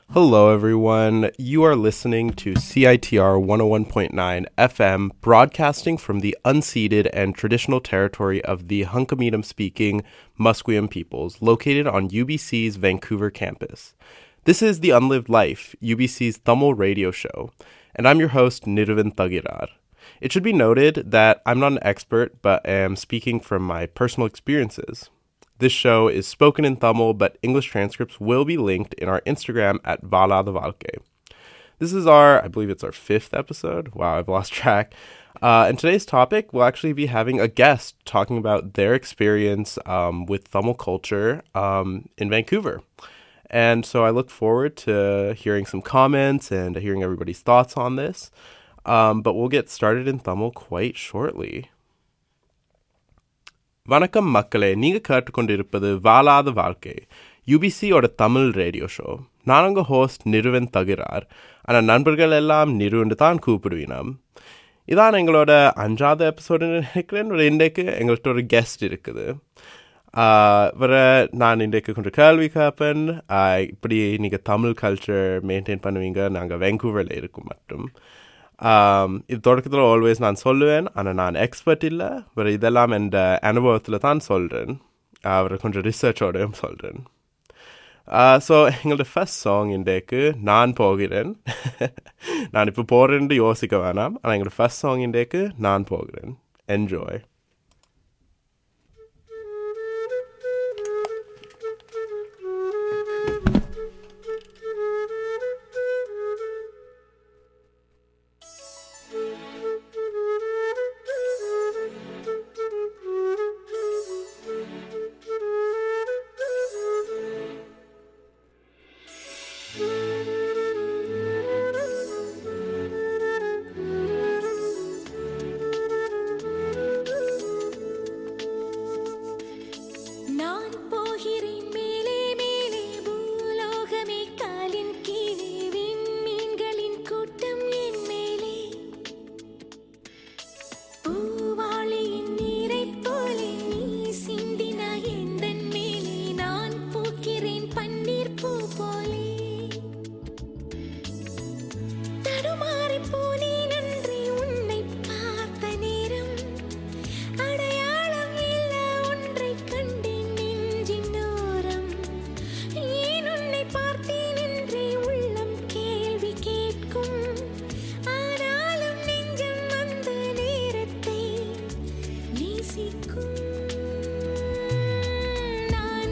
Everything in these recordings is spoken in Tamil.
Hello, everyone. You are listening to CITR 101.9 FM, broadcasting from the unceded and traditional territory of the Hunkaminam speaking Musqueam peoples, located on UBC's Vancouver campus. This is The Unlived Life, UBC's Tamil radio show, and I'm your host, Niruvan Tagirar. It should be noted that I'm not an expert, but am speaking from my personal experiences. This show is spoken in Tamil, but English transcripts will be linked in our Instagram at Vala the Valke. This is our, I believe it's our fifth episode. Wow, I've lost track. Uh, and today's topic, we'll actually be having a guest talking about their experience um, with Tamil culture um, in Vancouver. And so I look forward to hearing some comments and hearing everybody's thoughts on this. Um, but we'll get started in Tamil quite shortly. வணக்கம் மக்களே நீங்கள் கேட்டுக்கொண்டிருப்பது வாழாத வாழ்க்கை யூபிசியோட தமிழ் ரேடியோ ஷோ நான் உங்கள் ஹோஸ்ட் நிறுவன் தகுறார் ஆனால் நண்பர்கள் எல்லாம் நிறுவன் தான் கூப்பிடுவினோம் இதான் எங்களோட அஞ்சாவது எபிசோடுன்னு நினைக்கிறேன் ஒரு இன்றைக்கு எங்கள்கிட்ட ஒரு கெஸ்ட் இருக்குது வர நான் இன்றைக்கு கொஞ்சம் கேள்வி கேட்பேன் இப்படி நீங்கள் தமிழ் கல்ச்சர் மெயின்டைன் பண்ணுவீங்க நாங்கள் வெங்கூவரில் இருக்கும் மட்டும் இது தொடக்கத்தில் ஆல்வேஸ் நான் சொல்லுவேன் ஆனால் நான் எக்ஸ்பர்ட் இல்லை வேறு இதெல்லாம் என் அனுபவத்தில் தான் சொல்கிறேன் அவர் கொஞ்சம் ரிசர்ச்சோடையும் சொல்கிறேன் ஸோ எங்களோட ஃபஸ்ட் சாங் இன்றைக்கு நான் போகிறேன் நான் இப்போ போகிறேன்னு யோசிக்க வேணாம் ஆனால் எங்களோட ஃபஸ்ட் சாங் இன்றைக்கு நான் போகிறேன் என்ஜாய் நான் போகிறேன் மேலே மேலே பூலோகமே காலின் கீழே விண்மீன்களின் கூட்டம் என் மேலே பூவாளியின் நீரைப் போலே நீ சிந்தினாய் எந்தன் மேலே நான் பூக்கிறேன் பன்னீர் பூ போலே தடுமாறிப் போனேன் அன்றே உன்னை பார்த்த நேரம் அடையாளம் இல்ல ஒன்றைக் கண்டேன் நெஞ்சின் ஓரம் ஏன் உன்னை பார்த்தேன் என்றே உள்ளம் கேள்வி கேட்கும் ஆனாலும் நெஞ்சம் அந்த நேரத்தை நேசிக்கும் நான்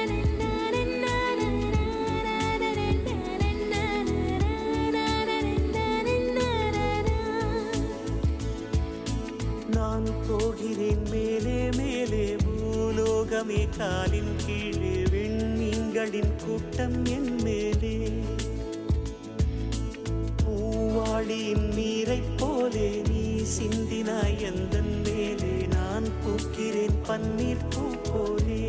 நான் போகிறேன் மேலே மேலே பூலோகமே காலின் கீழே விண்மீன்களின் கூட்டம் என் மேலே பூவாளியின் நீரைப் போலே நீ சிந்தினாய் எந்தன் மேலே நான் பூக்கிறேன் பன்னீர் பூ போலே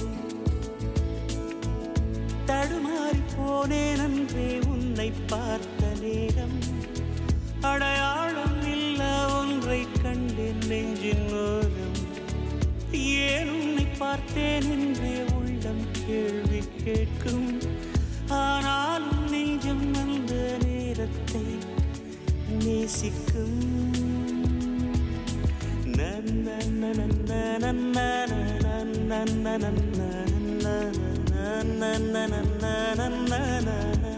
தடுமாறி போனேன் அன்றே உன்னை பார்த்த நேரம் அடையாளம் இல்ல ஒன்றை கண்டேன் நெஞ்சின் ஓரம் ஏன் உன்னை பார்த்தேன் என்றே உள்ளம் கேள்வி கேட்கும் ஆனாலும் நெஞ்சம் அந்த நேரத்தை நேசிக்கும் நன்ன நன்ன நன்ன நன்ன நன்ன நன்ன நன்ன நன்ன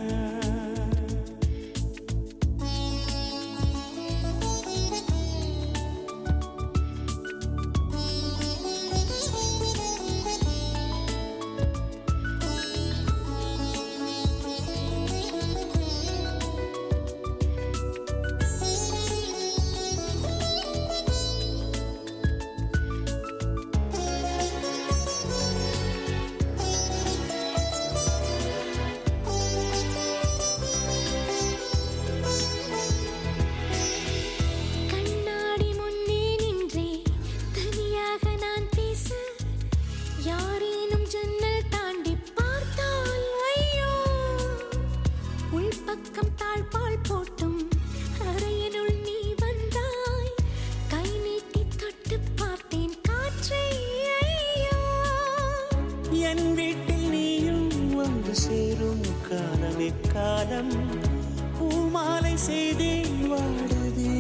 கண்ணாடி முன்னே நின்றே தனியாக நான் பேச யாரேனும் ஜன்னல் தாண்டி பார்த்தால் ஐயோ உள்பக்கம் தாழ்பால் போட்டும் அறையினுள் நீ வந்தாய் கை நீட்டி தொட்டு பார்த்தேன் காற்றை ஐயோ என் வீட்டில் நீயும் வந்து சேரும் காலம் எக்காலம் பூமாலை செய்தேன் வாடுதே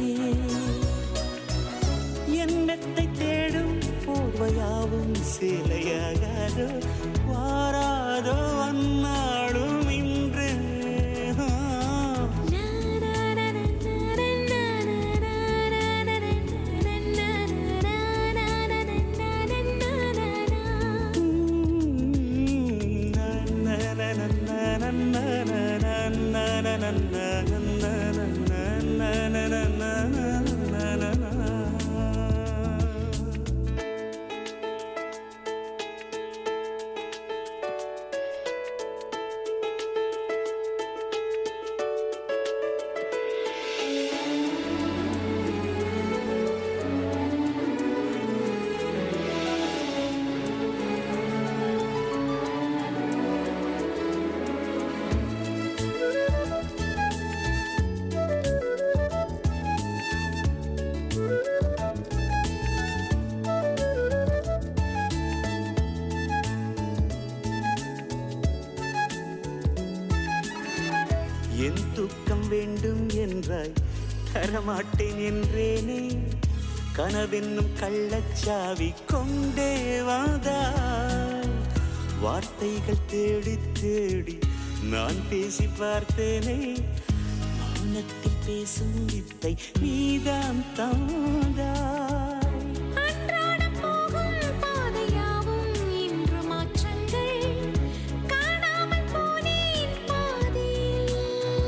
எண்ணத்தை தேடும் போர்வையாவும் சேலையாகாதோ வாராதோ அந்நாளும் இன்று ஆ. என் தூக்கம் வேண்டும் என்றாய் தரமாட்டேன் என்றேனே கனவென்னும் கள்ளச்சாவி கொண்டே வந்தாய் வார்த்தைகள் தேடி தேடி நான் பேசி பார்த்தேனே மௌனத்தில் பேசும் வித்தை நீதான் தாந்தாய் அன்றாடம் போகும் பாதையாவும் இன்று மாற்றங்கள் காணாமல் போனேன் பாதியில்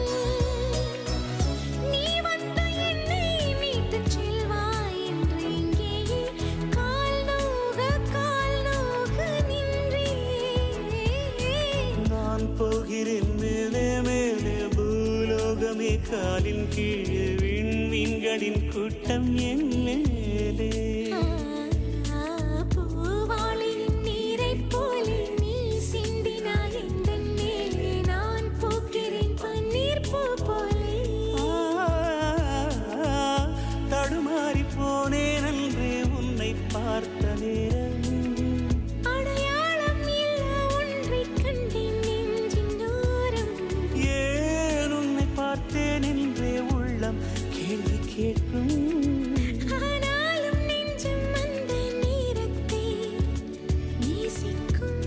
நீ வந்து என்னை மீட்டுச் செல்வாய் என்று இங்கேயே கால் நோக கால் நோக நின்றேன் நான் போகிறேன் மேலே மேலே பூலோகமே காலின் கீழே விண்மீன்களின் கூட்டம் என் மேலே பூவாளியின் நீரைப் போலே நீ சிந்தினாய் எந்தன் மேலே நான் பூக்கிறேன் பன்னீர் பூ போலே தடுமாறி போனேன் அன்றே உன்னை பார்த்த நேரம் அடையாளம் இல்ல ஒன்றைக் கண்டேன் நெஞ்சின் ஓரம் ஏன் உன்னை பார்த்தேன் என்றே உள்ளம் கேள்வி கேட்கும் ஆனாலும் நெஞ்சம் அந்த நேரத்தை நேசிக்கும்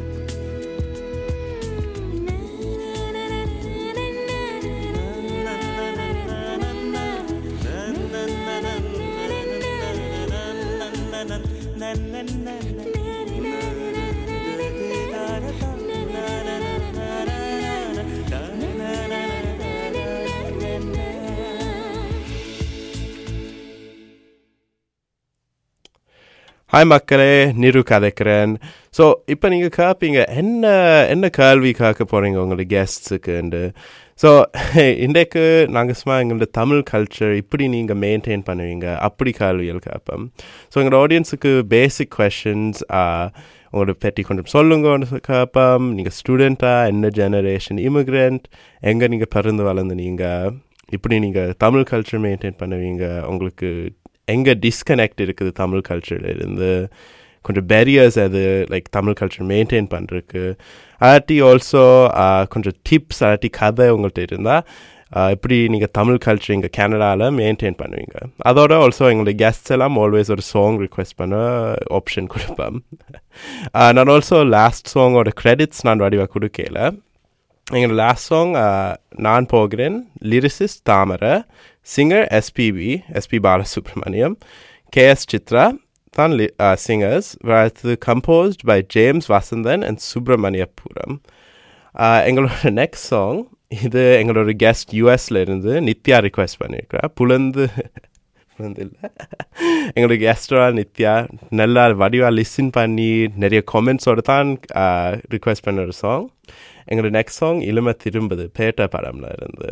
ஹாய் மக்களே நிரு கதைக்கிறேன் ஸோ இப்போ நீங்கள் கேட்பீங்க என்ன என்ன கேள்வி கேட்க போகிறீங்க உங்களோட கெஸ்ட்ஸுக்குண்டு ஸோ இன்றைக்கு நாங்கள் சும்மா எங்களோட தமிழ் கல்ச்சர் இப்படி நீங்கள் மெயின்டைன் பண்ணுவீங்க அப்படி கேள்விகள் கேட்போம் ஸோ எங்களோட ஆடியன்ஸுக்கு பேசிக் கொஷின்ஸ் உங்களோட பற்றி கொஞ்சம் சொல்லுங்கன்னு கேட்போம் நீங்கள் ஸ்டூடெண்ட்டாக என்ன ஜெனரேஷன் இமிக்ரெண்ட் எங்கே நீங்கள் பிறந்து வளர்ந்து நீங்கள் இப்படி நீங்கள் தமிழ் கல்ச்சர் மெயின்டைன் பண்ணுவீங்க உங்களுக்கு எங்கே டிஸ்கனெக்ட் இருக்குது தமிழ் கல்ச்சரில் இருந்து கொஞ்சம் பேரியர்ஸ் அது லைக் தமிழ் கல்ச்சர் மெயின்டைன் பண்ணுறதுக்கு அதாட்டி ஆல்சோ கொஞ்சம் டிப்ஸ் அதாட்டி கதை உங்கள்கிட்ட இருந்தால் எப்படி நீங்கள் தமிழ் கல்ச்சர் இங்கே கனடாவில் மெயின்டைன் பண்ணுவீங்க அதோட ஆல்சோ எங்களுடைய கெஸ்ட்ஸ் எல்லாம் ஆல்வேஸ் ஒரு சாங் ரிக்வெஸ்ட் பண்ண ஆப்ஷன் கொடுப்பேன் நான் ஆல்சோ லாஸ்ட் சாங்கோட க்ரெடிட்ஸ் நான் வடிவாக கொடுக்கல எங்களோட லாஸ்ட் சாங் நான் போகிறேன் lyricist Thamarai singer SPB SP Balasubramaniam KS Chithra தான் சிங்கர்ஸ் அடுத்தது composed by James Vasanthan and Subramaniapuram எங்களோட நெக்ஸ்ட் சாங் இது எங்களோட கெஸ்ட் யூஎஸ்ல இருந்து நித்யா ரிக்வெஸ்ட் பண்ணியிருக்கிறா புலந்து புலந்து இல்லை எங்களோட கெஸ்டராக நித்யா நல்லா வடிவாக லிசன் பண்ணி நிறைய காமெண்ட்ஸோடு தான் ரிக்வெஸ்ட் பண்ண ஒரு சாங் எங்களோட நெக்ஸ்ட் சாங் இளமை திரும்புது பேட்ட படம்ல இருந்து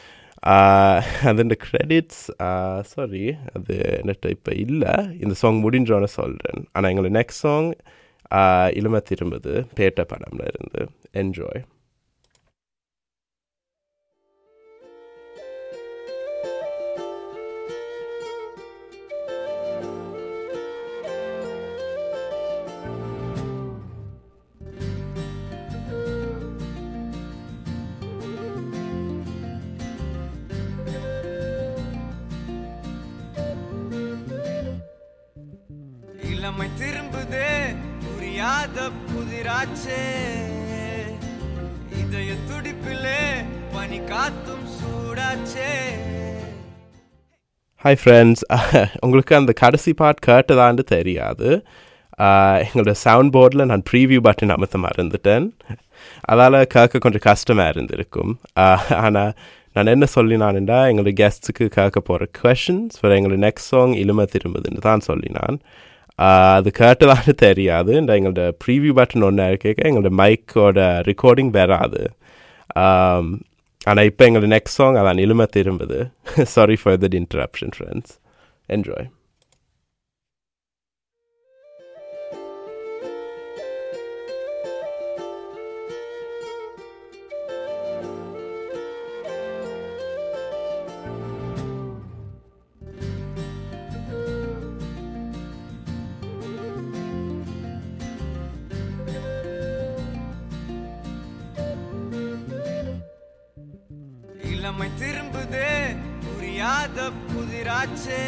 அதோட க்ரெடிட்ஸ் சாரி அது என்கிட்ட இப்போ இல்லை இந்த சாங் முடிஞ்சோன்னு சொல்கிறேன் ஆனால் எங்களோட நெக்ஸ்ட் சாங் இளமை திரும்புது பேட்ட படம்ல இருந்து என்ஜாய் இளமை திரும்புதே புரியாத புதிராச்சே இதய துடிப்பிலே பனி காத்தும் சூடாச்சே ஹாய் ஃப்ரெண்ட்ஸ் உங்களுக்கு அந்த கடைசி பாட் கேட்டதான்னு தெரியாது Uh, எங்களோட சவுண்ட் போர்டில் நான் ப்ரீவியூ பட்டன் அமர்த்த மறந்துட்டேன் அதால் கேட்க கொஞ்சம் கஷ்டமாக இருந்திருக்கும் ஆனால் நான் என்ன சொல்லினான்டா எங்களோட கெஸ்ட்ஸுக்கு கேட்க போகிற கொஷின்ஸ் ஃபார் எங்களோட நெக்ஸ்ட் சாங் இலுமை திரும்புதுன்னு தான் சொல்லினான் Uh, அது கேட்டதான்னு தெரியாது இந்த எங்களோட ப்ரீவியூ பட்டன் ஒன்று இருக்க எங்களோட மைக்கோட ரெக்கார்டிங் வராது ஆனால் இப்போ எங்களோட நெக்ஸ்ட் சாங் அதான் Ilamai Thirumbuthu sorry for that interruption friends enjoy Ilamai Thirumbuthe புரியாத புதிராச்சே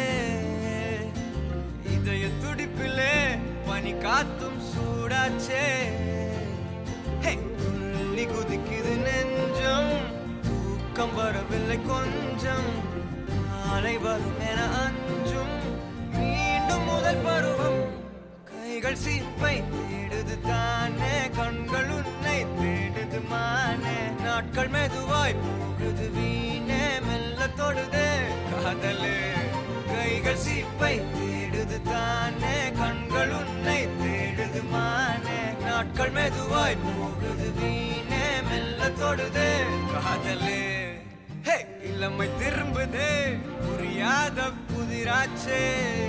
இதய துடிப்பிலே பனி காத்தும் சூடாச்சே ஹே, துள்ளி குதிக்குது நெஞ்சம் தூக்கம் வரவில்லை கொஞ்சம் நாளை வரும் என அஞ்சும் மீண்டும் முதல் பருவம் கைகள் சீப்பை தேடுது தானே கண்கள் உன்னை தேடுது மானே நாட்கள் மெதுவாய் போகுது வீணே மெல்ல தொடுதே காதலே கைகள் சீப்பை தேடுது தானே கண்கள் உன்னை தேடுது மானே நாட்கள் மெதுவாய் போகுது வீணே மெல்ல தொடுதே காதலே ஹே இளமை திரும்புதே புரியாத புதிராச்சே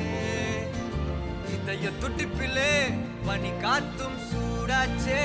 இதய துடிப்பிலே பனி காத்தும் சூடாச்சே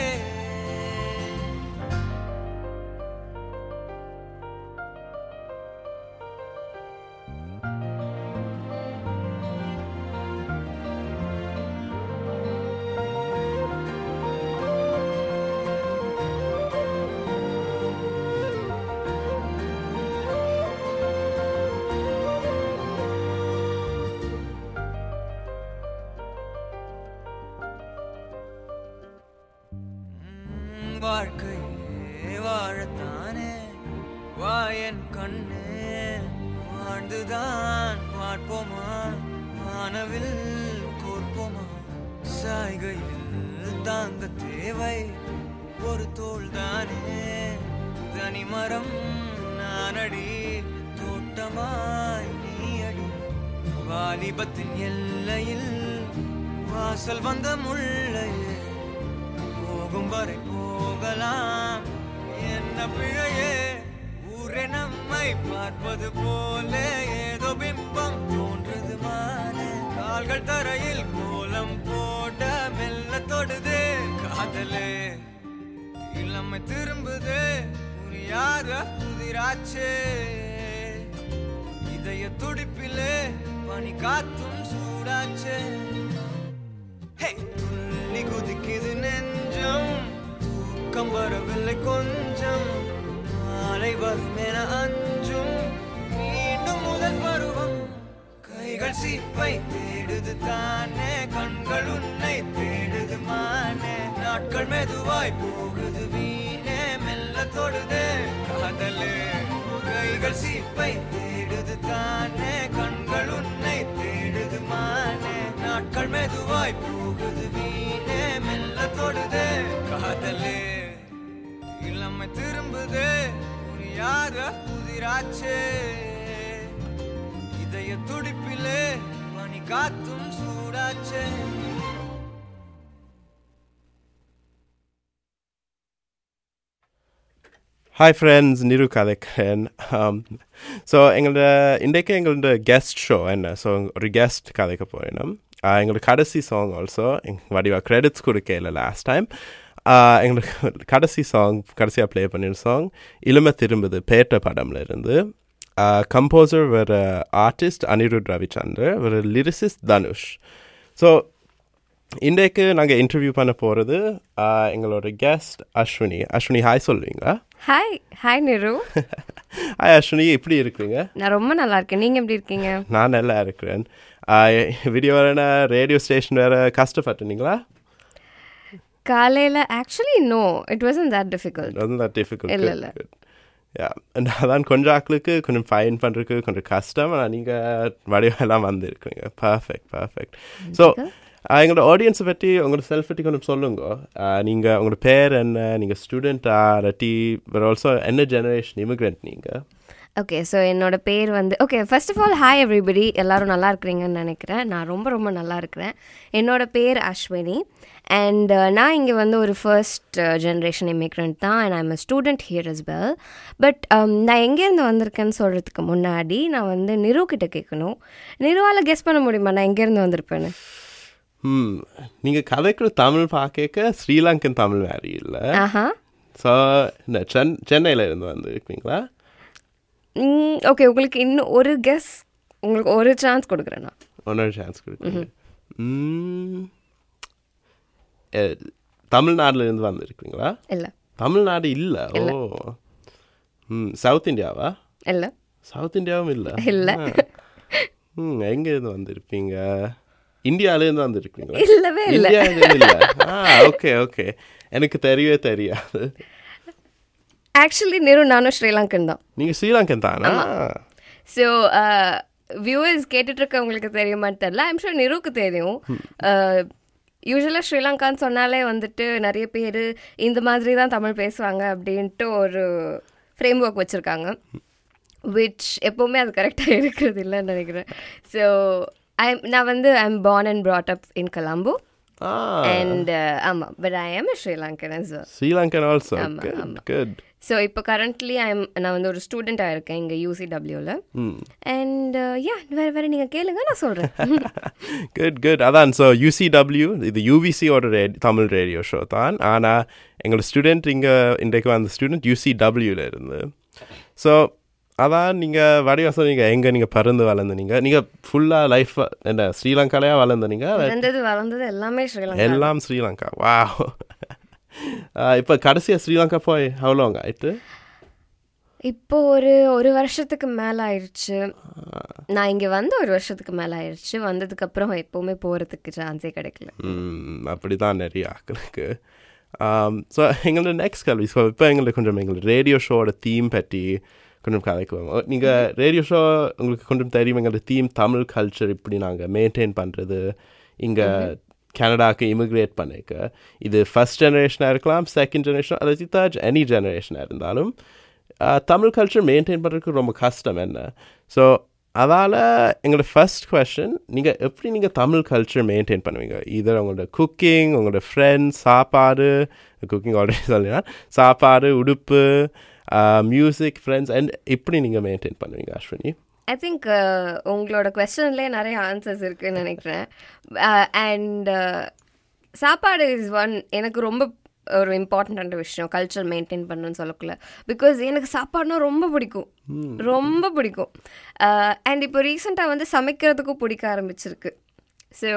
உம், வாழ்க்கையே வாழத்தானே வாயன் கண்ணே வாழ்ந்துதான் பார்ப்போமா வானவில் கோர்ப்போமா சாய்கையில் தாங்க தேவை ஒரு தோள் தானே தனிமரம் நானடி தோட்டமாய் நீ அடி வாலிபத்தின் எல்லையில் வாசல் வந்த முள்ளையே போகும் வரை போகலாம் என்ன பிழையே ஊரே நம்மை பார்ப்பது போல ஏதோ பிம்பம் தோன்றுது மானே கால்கள் தரையில் கோலம் போட மெல்ல தொடுதே காதலே இளமை திரும்புதே புரியாத புதிராச்சே இதய துடிப்பிலே பனி காத்தும் சூடாச்சே ஹே, துள்ளி குதிக்குது நெஞ்சம் தூக்கம் வரவில்லை கொஞ்சம் மாலை வரும் என அஞ்சும் மீண்டும் முதல் பருவம் கைகள் சீப்பை தேடுது தானே கண்கள் உன்னை தேடுது மானே நாட்கள் மெதுவாய் போகுது வீணே மெல்ல தொடுதே காதலே கைகள் சீப்பை தேடுது தானே கண்கள் உன்னை தேடுது மானே நாட்கள் மெதுவாய் போகுது வீணே மெல்ல தொடுதே காதலே இளமை திரும்புதே புரியாத புதிராச்சே இதய துடிப்பிலே பனி காத்தும் சூடாச்சே ஹாய் ஃப்ரெண்ட்ஸ் நிரு கதைக்கிறேன் ஸோ எங்களோட இன்றைக்கு எங்களோட கெஸ்ட் ஷோ என்ன ஸோ ஒரு கெஸ்ட் கதைக்க போயினோம் எங்களோட கடைசி சாங் ஆல்சோ வடிவா கிரெடிட்ஸ் கொடுக்கல லாஸ்ட் டைம் எங்களுக்கு கடைசி சாங் கடைசியாக ப்ளே பண்ணின சாங் இளமை திரும்புது பேட்ட படம்ல இருந்து கம்போசர் வேற ஆர்டிஸ்ட் அனிருத் ரவிச்சந்தர் வேற லிரிசிஸ்ட் தனுஷ் ஸோ இன்றைக்கு நாங்கள் இன்டர்வியூ பண்ண போகிறது எங்களோட கெஸ்ட் அஸ்வினி அஸ்வினி ஹாய் சொல்லுவீங்களா hi hi Niru hi Ashwini எப்படி இருக்கிறீங்க நான் ரொம்ப நல்லா இருக்கேன் நீங்க எப்படி இருக்கீங்க நான் நல்லா இருக்கிறேன் வீடியோ வரேன்னா ரேடியோ ஸ்டேஷன் வேறு கஷ்டப்பட்டுனீங்களா காலையில் actually no it wasn't that difficult wasn't that difficult இல்ல, Good, இல்ல. good. Yeah. And அதான் கொஞ்சம் ஆக்களுக்கு கொஞ்சம் ஃபைன் பண்ணுறதுக்கு கொஞ்சம் கஷ்டம் ஆனால் நீங்கள் வடிவெல்லாம் வந்திருக்கீங்க பர்ஃபெக்ட் பர்ஃபெக்ட் ஸோ எங்களோட ஆடியன்ஸை பற்றி உங்களோட செல்ஃப் பற்றி கொஞ்சம் சொல்லுங்க நீங்கள் உங்களோட பேர் என்ன நீங்கள் ஸ்டூடெண்ட்டா இல்லாட்டி பட் ஆல்சோ என்ன ஜெனரேஷன் இமிக்ரெண்ட் நீங்கள் ஓகே ஸோ என்னோட பேர் வந்து okay first of all hi everybody எல்லாரும் நல்லா இருக்கிறீங்கன்னு நினைக்கிறேன் நான் ரொம்ப ரொம்ப நல்லா இருக்கிறேன் என்னோட பேர் அஸ்வினி அண்ட் நான் இங்கே வந்து ஒரு ஃபர்ஸ்ட் ஜென்ரேஷன் இமிக்ரெண்ட் தான் and I'm a student here as well but நான் எங்கேருந்து வந்திருக்கேன்னு சொல்கிறதுக்கு முன்னாடி நான் வந்து நிரு கிட்ட கேட்கணும் நிருவால் கெஸ் பண்ண முடியுமா நான் எங்கேருந்து வந்திருப்பேன்னு ம் நீங்கள் கதைக்கிற தமிழ் பார்க்க ஸ்ரீலங்கன் தமிழ் மாதிரி இல்லை ஆஹா ஸோ இந்த சென் சென்னையில் இருந்து வந்திருக்கீங்களா ஓகே உங்களுக்கு இன்னும் ஒரு கெஸ் உங்களுக்கு ஒரு சான்ஸ் கொடுக்குறேன் நான் இன்னொரு சான்ஸ் கொடுக்குறீங்க ம், எ, தமிழ்நாட்டுல இருந்து வந்திருக்கீங்களா இல்லை தமிழ்நாடு இல்லை ஓ ம் சவுத் இந்தியாவா இல்லை சவுத் இந்தியாவும் இல்லை இல்ல. ம் எங்க இருந்து வந்திருப்பீங்க இந்தியால இருந்து வந்திருக்கீங்களா இல்லவே இல்லை இந்தியால இருந்து இல்லை ஆ ஓகே ஓகே எனக்கு தெரியவே தெரியாது ஆக்சுவலி நிரு நானும் ஸ்ரீலங்கன் தான் நீங்க ஸ்ரீலங்கன் தானா ஸோ வியூவர்ஸ் கேட்டுட்ருக்கவங்களுக்கு தெரியுமான்னு தெரில ஐம் ஷூர் நிருக்கு தெரியும் யூஸ்வலாக ஸ்ரீலங்கான்னு சொன்னாலே வந்துட்டு நிறைய பேர் இந்த மாதிரி தான் தமிழ் பேசுவாங்க அப்படின்ட்டு ஒரு ஃப்ரேம் ஒர்க் வச்சுருக்காங்க விச் எப்போவுமே அது கரெக்டாக இருக்கிறது இல்லைன்னு நினைக்கிறேன் ஸோ ஐ நான் வந்து I am born and brought up in Colombo ah and ஆமாம் but I am Sri Lankan as well Sri Lankan also ஆமா, குட் ஆமா. குட் ஸோ இப்போ கரண்ட்லி ஐம் நான் வந்து ஒரு ஸ்டூடெண்ட்டாக இருக்கேன் இங்கே யூசிடபிள்யூவில் ம் அண்ட் யா வேறு வேறு நீங்கள் கேளுங்க நான் சொல்கிறேன் குட் குட் அதான் ஸோ யூசிடபிள்யூ இது யூவிசியோட ரே தமிழ் ரேடியோ ஷோ தான் ஆனால் எங்களோட ஸ்டூடெண்ட் இங்கே இன்றைக்கு வந்த ஸ்டூடெண்ட் யூசிடபிள்யூவில் இருந்து ஸோ அதான் நீங்கள் வடிவா சொன்னீங்க எங்கே நீங்கள் பறந்து வளர்ந்தீங்க நீங்கள் ஃபுல்லாக லைஃப் என்ன ஸ்ரீலங்காலையா வளர்ந்தீங்க பிறந்தது வளர்ந்தது எல்லாமே ஸ்ரீலங்கா எல்லாம் ஸ்ரீலங்கா வா இப்போ கடைசியாக ஸ்ரீலங்கா போய் அவ்வளோங்க ஆயிட்டு இப்போ ஒரு ஒரு வருஷத்துக்கு மேலே ஆயிடுச்சு நான் இங்கே வந்து ஒரு வருஷத்துக்கு மேலே ஆயிடுச்சு வந்ததுக்கப்புறம் எப்போவுமே போகிறதுக்கு சான்ஸே கிடைக்கல ம், அப்படிதான் நிறைய ஆக்களுக்கு ஸோ எங்களோட நெக்ஸ்ட் கல்வி ஸோ இப்போ எங்களுக்கு கொஞ்சம் எங்களோட ரேடியோ ஷோவோட தீம் பற்றி கொஞ்சம் கதைக்குவோம் நீங்கள் ரேடியோ ஷோ உங்களுக்கு கொஞ்சம் தெரியும் எங்களோட தீம் தமிழ் கல்ச்சர் இப்படி நாங்கள் மெயின்டைன் பண்ணுறது இங்கே கனடாக்கு இமிக்ரேட் பண்ணிக்க இது ஃபஸ்ட் ஜெனரேஷனாக இருக்கலாம் செகண்ட் ஜெனரேஷன் அதாவது தேர்ட் எனி ஜெனரேஷனாக இருந்தாலும் ஆஹ், தமிழ் கல்ச்சர் மெயின்டைன் பண்ணுறதுக்கு ரொம்ப கஷ்டம் என்ன ஸோ அதால் எங்களோட ஃபர்ஸ்ட் கொஷின் நீங்கள் எப்படி நீங்கள் தமிழ் கல்ச்சர் மெயின்டைன் பண்ணுவீங்க இதர் உங்களோட குக்கிங் உங்களோட ஃப்ரெண்ட்ஸ் சாப்பாடு குக்கிங் ஆல்ரெடி சொல்லினா சாப்பாடு உடுப்பு மியூசிக் ஃப்ரெண்ட்ஸ் அண்ட் இப்படி நீங்கள் மெயின்டைன் பண்ணுவீங்க அஸ்வினி ஐ திங்க் உங்களோட கொஸ்டின்லேயே நிறைய ஆன்சர்ஸ் இருக்குன்னு நினைக்கிறேன் அண்ட் சாப்பாடு இஸ் ஒன் எனக்கு ரொம்ப ஒரு இம்பார்ட்டண்ட்டான விஷயம் கல்ச்சர் மெயின்டைன் பண்ணணும்னு சொல்லக்குள்ள பிகாஸ் எனக்கு சாப்பாடுனா ரொம்ப பிடிக்கும் ரொம்ப பிடிக்கும் அண்ட் இப்போ ரீசெண்டாக வந்து சமைக்கிறதுக்கும் பிடிக்க ஆரம்பிச்சிருக்கு ஸோ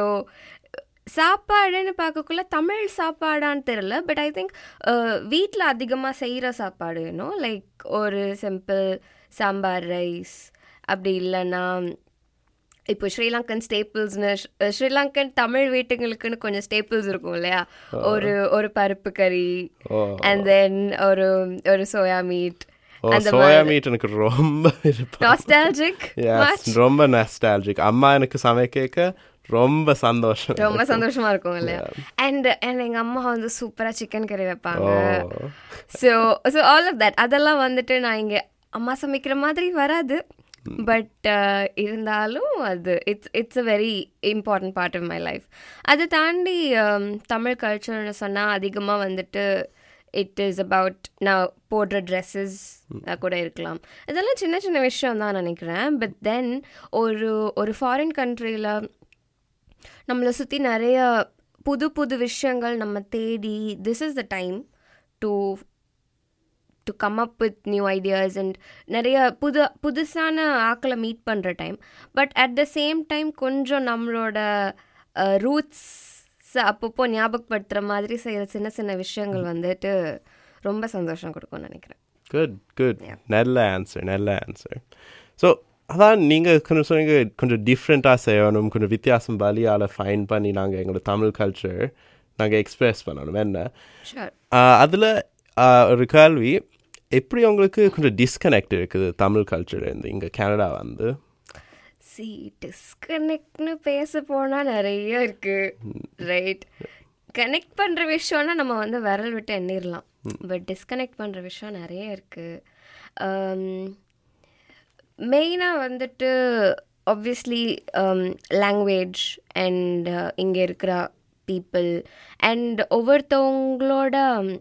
சாப்பாடுன்னு பார்க்கக்குள்ள தமிழ் சாப்பாடான்னு தெரில பட் ஐ திங்க் வீட்டில் அதிகமாக செய்கிற சாப்பாடு வேணும் லைக் ஒரு சிம்பிள் சாம்பார் ரைஸ் அப்படி இல்லைன்னா இப்போ ஸ்ரீலங்கன் ஸ்டேப்பிள்ஸ்னு ஸ்ரீலங்கன் தமிழ் வீட்டுங்களுக்குன்னு கொஞ்சம் ஸ்டேப்பிள்ஸ் இருக்கும் இல்லையா ஒரு ஒரு பருப்பு கறி ஓ அண்ட் தென் ஒரு ஒரு சோயா மீட் ஓ அந்த சோயா மாதிரி மீட் எனக்கு ரொம்ப விருப்பம் நாஸ்டாலஜிக் Yes, ரொம்ப நஸ்டாலஜிக் அம்மா எனக்கு சமைக்க ரொம்ப சந்தோஷம் ரொம்ப சந்தோஷமா இருக்கும் இல்லையா அண்ட் அண்ட் எங்க அம்மா வந்து சூப்பரா சிக்கன் கறி வைப்பாங்க oh so so all of that அதெல்லாம் வந்துட்டு நான் இங்கே அம்மா சமைக்கிற மாதிரி வராது பட் இருந்தாலும் அது it's it's a very important part of my life அதை தாண்டி um, தமிழ் கல்ச்சர்னு சொன்னால் அதிகமாக வந்துட்டு இட் இஸ் அபவுட் நான் போடுற ட்ரெஸ்ஸஸ் கூட இருக்கலாம் இதெல்லாம் சின்ன சின்ன விஷயம் தான் நினைக்கிறேன் பட் தென் ஒரு ஒரு ஃபாரின் கண்ட்ரியில் நம்மளை சுற்றி நிறைய புது புது விஷயங்கள் நம்ம தேடி this is the time to to come up with new ideas and நிறைய புது புதுசான ஆக்களை மீட் பண்ணுற time but at the same time கொஞ்சம் நம்மளோட ரூட்ஸ் அப்பப்போ ஞாபகப்படுத்துகிற மாதிரி செய்கிற சின்ன சின்ன விஷயங்கள் வந்துட்டு ரொம்ப சந்தோஷம் கொடுக்கும்னு நினைக்கிறேன் குட் குட் நல்ல ஆன்சர் நல்ல ஆன்சர் ஸோ அதான் நீங்கள் கொஞ்சம் சொன்னீங்க கொஞ்சம் டிஃப்ரெண்ட்டாக செய்யணும் கொஞ்சம் வித்தியாசம் வழியால் ஃபைன் பண்ணி நாங்கள் எங்களோட தமிழ் கல்ச்சர் நாங்கள் எக்ஸ்பிரஸ் பண்ணணும் என்ன ஷூர் அதில் ஒரு கேள்வி எப்படி உங்களுக்கு கொஞ்சம் டிஸ்கனெக்ட் இருக்குது தமிழ் கல்ச்சர் இருந்து இங்கே கனடா வந்து சி டிஸ்கனெக்ட்னு பேச போனால் நிறைய இருக்கு ரைட் கனெக்ட் பண்ணுற விஷயம்னா நம்ம வந்து விரல் விட்டு எண்ணிடலாம் பட் டிஸ்கனெக்ட் பண்ணுற விஷயம் நிறைய இருக்கு மெயினாக வந்துட்டு ஆப்வியஸ்லி லாங்குவேஜ் அண்ட் இங்கே இருக்கிற பீப்புள் அண்ட் ஒவ்வொருத்தவங்களோட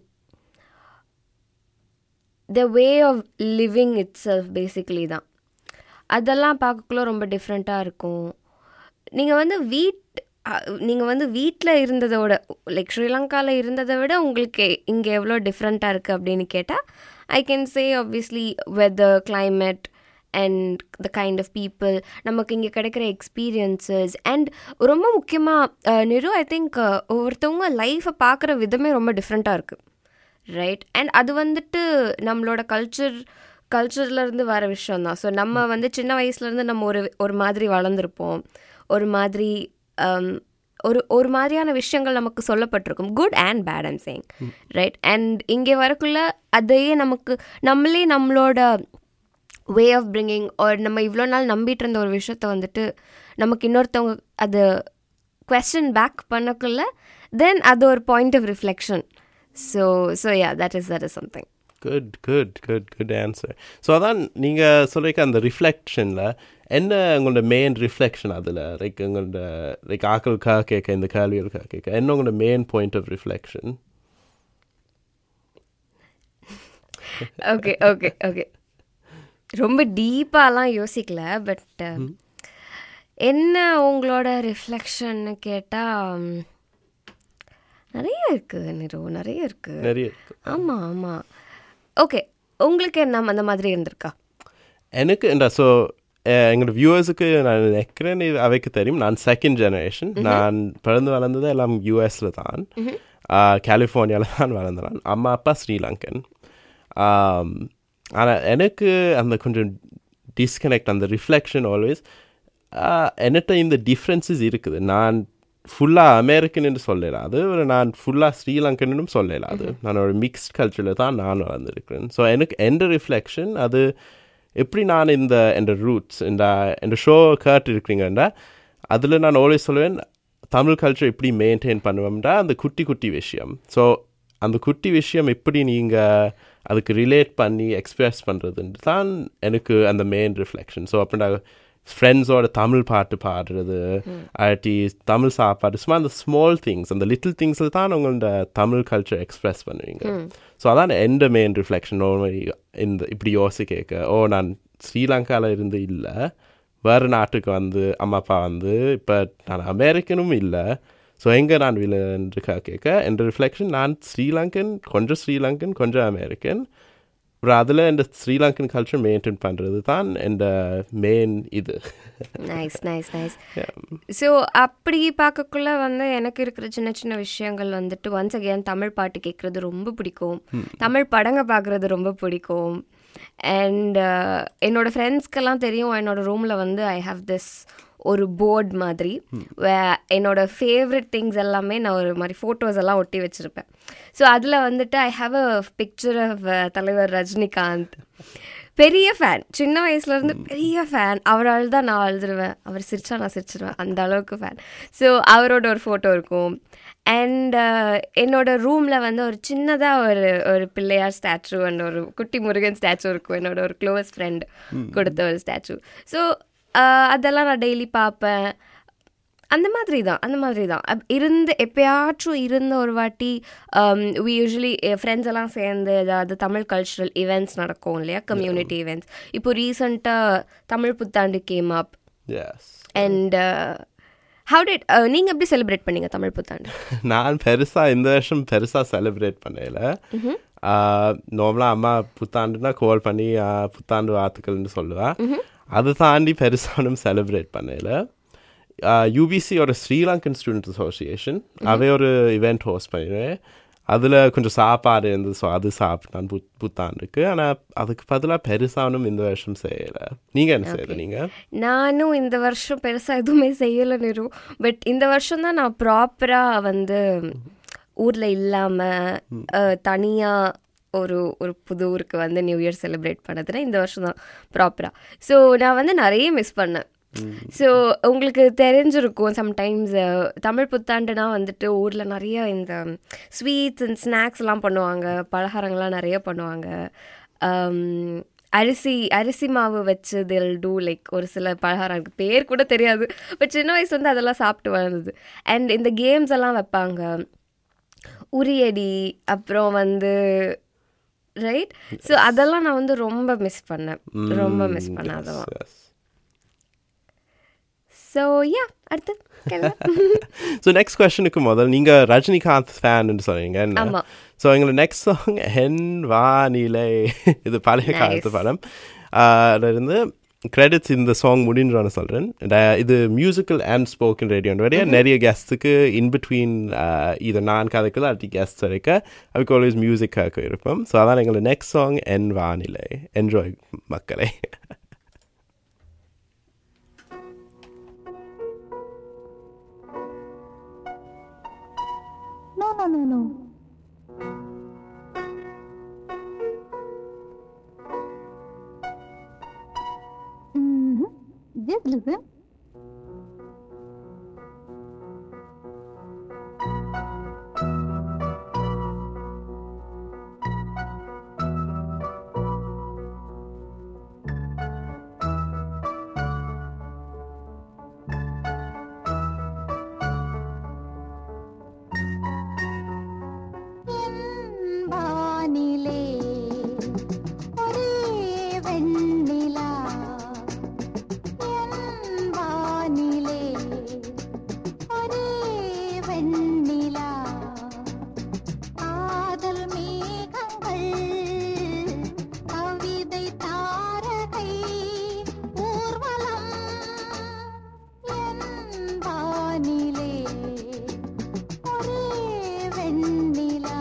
the way of living itself basically தான் அதெல்லாம் பார்க்கக்குள்ள ரொம்ப டிஃப்ரெண்ட்டாக இருக்கும் நீங்கள் வந்து வீட் நீங்கள் வந்து வீட்டில் இருந்ததோட லைக் ஸ்ரீலங்காவில் இருந்ததை விட உங்களுக்கு இங்கே எவ்வளோ டிஃப்ரெண்ட்டாக இருக்குது அப்படின்னு கேட்டால் I can say obviously weather climate and the kind of people நமக்கு இங்கே கிடைக்கிற எக்ஸ்பீரியன்சஸ் அண்ட் ரொம்ப முக்கியமாக நிரு ஐ திங்க் ஒவ்வொருத்தவங்க லைஃப்பை பார்க்குற விதமே ரொம்ப டிஃப்ரெண்ட்டாக இருக்குது ரைட் அண்ட் அது வந்துட்டு நம்மளோட கல்ச்சர் கல்ச்சர்லேருந்து வர விஷயம் தான் ஸோ நம்ம வந்து சின்ன வயசுலேருந்து நம்ம ஒரு ஒரு மாதிரி வளர்ந்துருப்போம் ஒரு மாதிரி um, ஒரு ஒரு மாதிரியான விஷயங்கள் நமக்கு சொல்லப்பட்டிருக்கும் good and bad I'm saying right and இங்கே வரக்குள்ள அதையே நமக்கு நம்மளே நம்மளோட வே ஆஃப் பிரிங்கிங் ஒரு நம்ம இவ்வளோ நாள் நம்பிட்டு இருந்த ஒரு விஷயத்த வந்துட்டு நமக்கு இன்னொருத்தவங்க அதை கொஸ்டின் பேக் பண்ணக்குள்ள தென் அது ஒரு point of reflection so so yeah that is that is something good good good good answer so அதான் நீங்கள் சொல்லிக்க அந்த ரிஃப்ளெக்ஷனில் என்ன உங்களோட மெயின் ரிஃப்ளெக்ஷன் அதில் லைக் உங்களோட லைக் ஆக்களுக்காக கேட்க இந்த கேள்விகளுக்காக கேட்க என்ன உங்களோட main point of reflection okay okay okay ரொம்ப டீப்பாலாம் யோசிக்கல பட் என்ன உங்களோட ரிஃப்ளெக்ஷன்னு கேட்டால் நிறைய இருக்குது நிரு நிறைய இருக்குது நிறைய இருக்கு ஆமாம் ஆமாம் ஓகே உங்களுக்கு என்ன அந்த மாதிரி இருந்திருக்கா எனக்கு இந்த ஸோ எங்களோட வியூவர்ஸுக்கு நான் நினைக்கிறேன் இது அவைக்கு தெரியும் நான் செகண்ட் ஜெனரேஷன் நான் பிறந்து வளர்ந்தது எல்லாம் யூஎஸில் தான் கலிஃபோர்னியாவில் தான் வளர்ந்தேன் அம்மா அப்பா ஸ்ரீலங்கன் ஆனால் எனக்கு அந்த கொஞ்சம் டிஸ்கனெக்ட் அந்த ரிஃப்ளெக்ஷன் ஆல்வேஸ் என்கிட்ட இந்த டிஃப்ரென்சஸ் இருக்குது நான் ஃபுல்லாக அமெரிக்கன் என்று சொல்லலாது ஒரு நான் ஃபுல்லாக ஸ்ரீலங்கன்னு சொல்லலாது நான் ஒரு மிக்ஸ்ட் கல்ச்சரில் தான் நான் வளர்ந்துருக்கிறேன் ஸோ எனக்கு எந்த ரிஃப்ளெக்ஷன் அது எப்படி நான் இந்த என்ற ரூட்ஸ் இந்த இந்த ஷோ கேட்டு இருக்கிறீங்கன்றா அதில் நான் ஆல்வேஸ் சொல்லுவேன் தமிழ் கல்ச்சர் எப்படி மெயின்டைன் பண்ணுவோம்டா அந்த குட்டி குட்டி விஷயம் ஸோ அந்த குட்டி விஷயம் எப்படி நீங்கள் அதுக்கு ரிலேட் பண்ணி எக்ஸ்பிரஸ் பண்ணுறதுன்ட்டு தான் எனக்கு அந்த மெயின் ரிஃப்ளெக்ஷன் ஸோ அப்படின்னா ஃப்ரெண்ட்ஸோட தமிழ் பாட்டு பாடுறது அட்டி தமிழ் சாப்பாடு சும்மா அந்த ஸ்மால் திங்ஸ் அந்த லிட்டில் திங்ஸில் தான் உங்களோட தமிழ் கல்ச்சர் எக்ஸ்பிரஸ் பண்ணுவீங்க ஸோ அதான் எந்த மெயின் ரிஃப்ளெக்ஷன் இந்த இப்படி யோசிக்க ஓ நான் ஸ்ரீலங்காவில் இருந்து இல்லை வேறு நாட்டுக்கு வந்து அம்மா அப்பா வந்து இப்போ நான் அமெரிக்கனும் இல்லை ஸோ எங்கே நான் விழுந்து கேட்க என்ற ரிஃப்ளெக்ஷன் நான் ஸ்ரீலங்கன் கொஞ்சம் ஸ்ரீலங்கன் கொஞ்சம் அமெரிக்கன் அப்புறம் அதில் இந்த ஸ்ரீலங்கன் கல்ச்சர் மெயின்டைன் பண்ணுறது தான் இந்த மெயின் இது நைஸ் நைஸ் நைஸ் ஸோ அப்படி பார்க்கக்குள்ள வந்து எனக்கு இருக்கிற சின்ன சின்ன விஷயங்கள் வந்துட்டு ஒன்ஸ் அகேன் தமிழ் பாட்டு கேட்குறது ரொம்ப பிடிக்கும் தமிழ் படங்க பார்க்குறது ரொம்ப பிடிக்கும் அண்ட் என்னோட ஃப்ரெண்ட்ஸ்க்கெல்லாம் தெரியும் என்னோட ரூமில் வந்து ஐ ஹாவ் திஸ் ஒரு போர்ட் மாதிரி வே- என்னோட ஃபேவரட் திங்ஸ் எல்லாமே நான் ஒரு மாதிரி ஃபோட்டோஸ் எல்லாம் ஒட்டி வச்சுருப்பேன் ஸோ அதில் வந்துட்டு I have a picture of தலைவர் ரஜினிகாந்த் பெரிய ஃபேன் சின்ன வயசுலேருந்து பெரிய ஃபேன் அவரால் தான் நான் அழுதுருவேன் அவர் சிரிச்சா நான் சிரிச்சிருவேன் அந்த அளவுக்கு ஃபேன் ஸோ அவரோட ஒரு ஃபோட்டோ இருக்கும் அண்ட் என்னோட ரூமில் வந்து ஒரு சின்னதாக ஒரு ஒரு பிள்ளையார் ஸ்டாச்சு அண்ட் ஒரு குட்டி முருகன் ஸ்டாச்சு இருக்கும் என்னோட ஒரு க்ளோஸ் ஃப்ரெண்ட் கொடுத்த ஒரு ஸ்டாச்சு ஸோ அதெல்லாம் நான் டெய்லி பார்ப்பேன் அந்த மாதிரி தான் அந்த மாதிரி தான் அப்- இருந்து எப்பயாச்சும் இருந்த ஒரு வாட்டி வி யூஸ்வலி ஃப்ரெண்ட்ஸ் எல்லாம் சேர்ந்து ஏதாவது தமிழ் கல்ச்சுரல் ஈவெண்ட்ஸ் நடக்கும் இல்லையா கம்யூனிட்டி ஈவெண்ட்ஸ் இப்போ ரீசண்டாக தமிழ் புத்தாண்டு came up yes and how did நீங்கள் எப்படி செலிப்ரேட் பண்ணீங்க தமிழ் புத்தாண்டு நான் பெருசாக இந்த வருஷம் பெருசாக செலிப்ரேட் பண்ணல நார்மலாக அம்மா புத்தாண்டுனா கால் பண்ணி ஆ, புத்தாண்டு வாழ்த்துக்கள்னு சொல்லுவேன் அதை தாண்டி பெருசாக ஒன்றும் செலிப்ரேட் பண்ணல யூபிசியோட ஸ்ரீலங்கன் ஸ்டூடெண்ட் அசோசியேஷன் அவை ஒரு இவெண்ட் ஹோஸ்ட் பண்ணிடுவேன் அதில் கொஞ்சம் சாப்பாடு இருந்தது ஸோ அது சாப்பிட்டான் புத் புத்தாண்டுக்கு ஆனால் அதுக்கு பதிலாக பெருசானும் இந்த வருஷம் செய்யலை நீங்கள் என்ன செய்யலை நீங்கள் நானும் இந்த வருஷம் பெருசாக எதுவுமே செய்யலை நிரு பட் இந்த வருஷம் தான் நான் ப்ராப்பராக வந்து ஊரில் இல்லாமல் தனியாக ஒரு ஒரு புது ஊருக்கு வந்து நியூ இயர் செலிப்ரேட் பண்ணதுன்னா இந்த வருஷம் தான் ப்ராப்பராக ஸோ நான் வந்து நிறைய மிஸ் பண்ணேன் ஸோ உங்களுக்கு தெரிஞ்சிருக்கும் சம்டைம்ஸ் தமிழ் புத்தாண்டுனா வந்துட்டு ஊரில் நிறைய இந்த ஸ்வீட்ஸ் அண்ட் ஸ்நாக்ஸ்லாம் பண்ணுவாங்க பலகாரங்கள்லாம் நிறைய பண்ணுவாங்க Um, அரிசி அரிசி மாவு வச்சு தில் டூ லைக் ஒரு சில பலகாரம் இருக்கு பேர் கூட தெரியாது பட் சின்ன வயசுல வந்து அதெல்லாம் சாப்பிட்டு வளர்ந்தது அண்ட் இந்த கேம்ஸ் எல்லாம் வைப்பாங்க உரியடி அப்புறம் வந்து ரைட் ஸோ அதெல்லாம் நான் வந்து ரொம்ப மிஸ் பண்ணேன் ரொம்ப மிஸ் பண்ணேன் அதெல்லாம் Yes. ஸோ யா அடுத்து கேளுங்க. ஸோ நெக்ஸ்ட் கொஸ்டனுக்கு முதல் நீங்கள் ரஜினிகாந்த் ஃபேன் சொன்னீங்க என்ன ஆமா. ஸோ எங்களோட நெக்ஸ்ட் சாங் என் வானிலை இது பழைய காலத்து Nice. படம் ஆஹ் அதுல இருந்து கிரெடிட்ஸ் இந்த சாங் முடிஞ்சோன்னு சொல்கிறேன் இது மியூசிக்கல் அண்ட் ஸ்போக்கன் ரேடியோன்ற வரைய நிறைய கெஸ்ட்டுக்கு இன் பிட்வீன் இது நான் கதைக்குள்ள அட்டி கெஸ்ட் இருக்க அதுக்கு ஆல்வேஸ் மியூசிக் கேட்க இருப்போம் ஸோ அதான் எங்களோட நெக்ஸ்ட் சாங் என் வானிலை என்ஜாய் மக்களே No, no, no, no. hmm Just listen. வானிலே ஒரே வெண்ணிலா என் வானிலே ஒரே வெண்ணிலா காதல் மேகங்கள் கவிதை தாரகை ஊர்வலம் என் வானிலே ஒரே வெண்ணிலா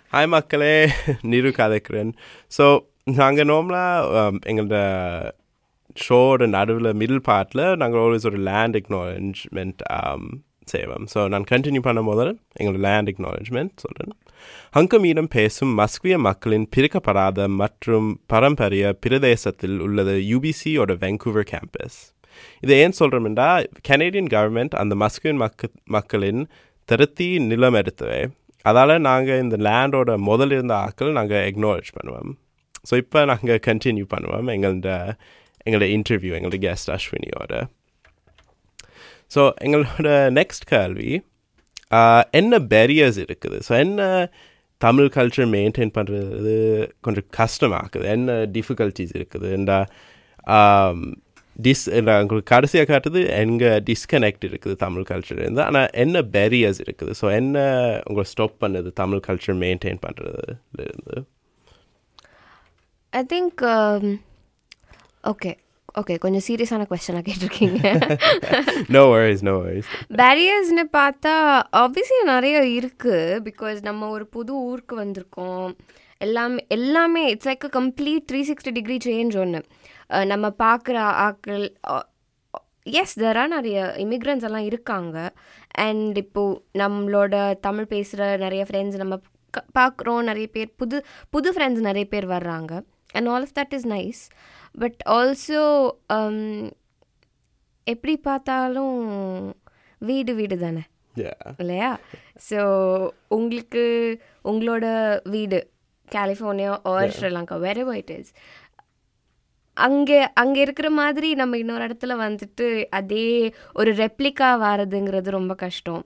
ஹாய் மக்களே நிரு கதைக்கிறேன் ஸோ நாங்கள் நார்மலாக எங்களோட ஷோட நடுவில் மிடில் பார்ட்டில் நாங்கள் ஆல்வேஸ் ஒரு லேண்ட் எக்னாலஜ்மெண்ட் செய்வோம் ஸோ நான் கண்டினியூ பண்ண முதல் எங்களோட லேண்ட் எக்னாலஜ்மெண்ட் சொல்கிறேன் ஹங்கமீனம் பேசும் மஸ்குவிய மக்களின் பிரிக்கப்படாத மற்றும் பாரம்பரிய பிரதேசத்தில் உள்ளது யூபிசியோட வெங்கூவர் கேம்பஸ் இதை ஏன் சொல்கிறோம்னா கனேடியன் கவர்மெண்ட் அந்த மஸ்குவியன் மக்க மக்களின் திருத்தி நிலம் எடுத்தவை அதால் நாங்கள் இந்த லேண்டோட முதல்ல இருந்த ஆட்கள் நாங்கள் எக்னாலஜ் பண்ணுவோம் ஸோ இப்போ நாங்கள் கண்டினியூ பண்ணுவோம் எங்களோட எங்களோட இன்டர்வியூ எங்களோட கெஸ்ட் அஸ்வினியோட ஸோ எங்களோட நெக்ஸ்ட் கேள்வி ஆஹ், என்ன பேரியர்ஸ் இருக்குது ஸோ என்ன தமிழ் கல்ச்சர் மெயின்டைன் பண்ணுறது கொஞ்சம் கஷ்டமாக்குது என்ன டிஃபிகல்ட்டிஸ் இருக்குது இந்த டிஸ் உங்களுக்கு கடைசியாக காட்டுது எங்கே டிஸ்கனெக்ட் இருக்குது தமிழ் கல்ச்சர் இருந்து ஆனால் என்ன பேரியர்ஸ் இருக்குது ஸோ என்ன உங்களை ஸ்டாப் பண்ணுது தமிழ் கல்ச்சர் மெயின்டைன் பண்ணுறதுல இருந்து ஐ திங்க் ஓகே ஓகே கொஞ்சம் சீரியஸான கொஸ்டனாக கேட்டிருக்கீங்க நோ வரிஸ் நோ வரிஸ் பேரியர்ஸ்னு பார்த்தா ஆப்வியஸ்லி நிறைய இருக்குது பிகாஸ் நம்ம ஒரு புது ஊருக்கு வந்திருக்கோம் எல்லாமே எல்லாமே it's like a complete three sixty degree change ஒன்று நம்ம பார்க்குற ஆக்கள் எஸ் தெரா நிறைய இமிக்ரன்ஸ் எல்லாம் இருக்காங்க அண்ட் இப்போது நம்மளோட தமிழ் பேசுகிற நிறைய ஃப்ரெண்ட்ஸ் நம்ம பார்க்குறோம் நிறைய பேர் புது புது ஃப்ரெண்ட்ஸ் நிறைய பேர் வர்றாங்க and all of that is nice but also எப்படி பார்த்தாலும் வீடு வீடு தானே இல்லையா ஸோ உங்களுக்கு உங்களோட வீடு California or Sri Lanka very it is அங்கே அங்கே இருக்கிற மாதிரி நம்ம இன்னொரு இடத்துல வந்துட்டு அதே ஒரு ரெப்ளிகா வர்றதுங்கிறது ரொம்ப கஷ்டம்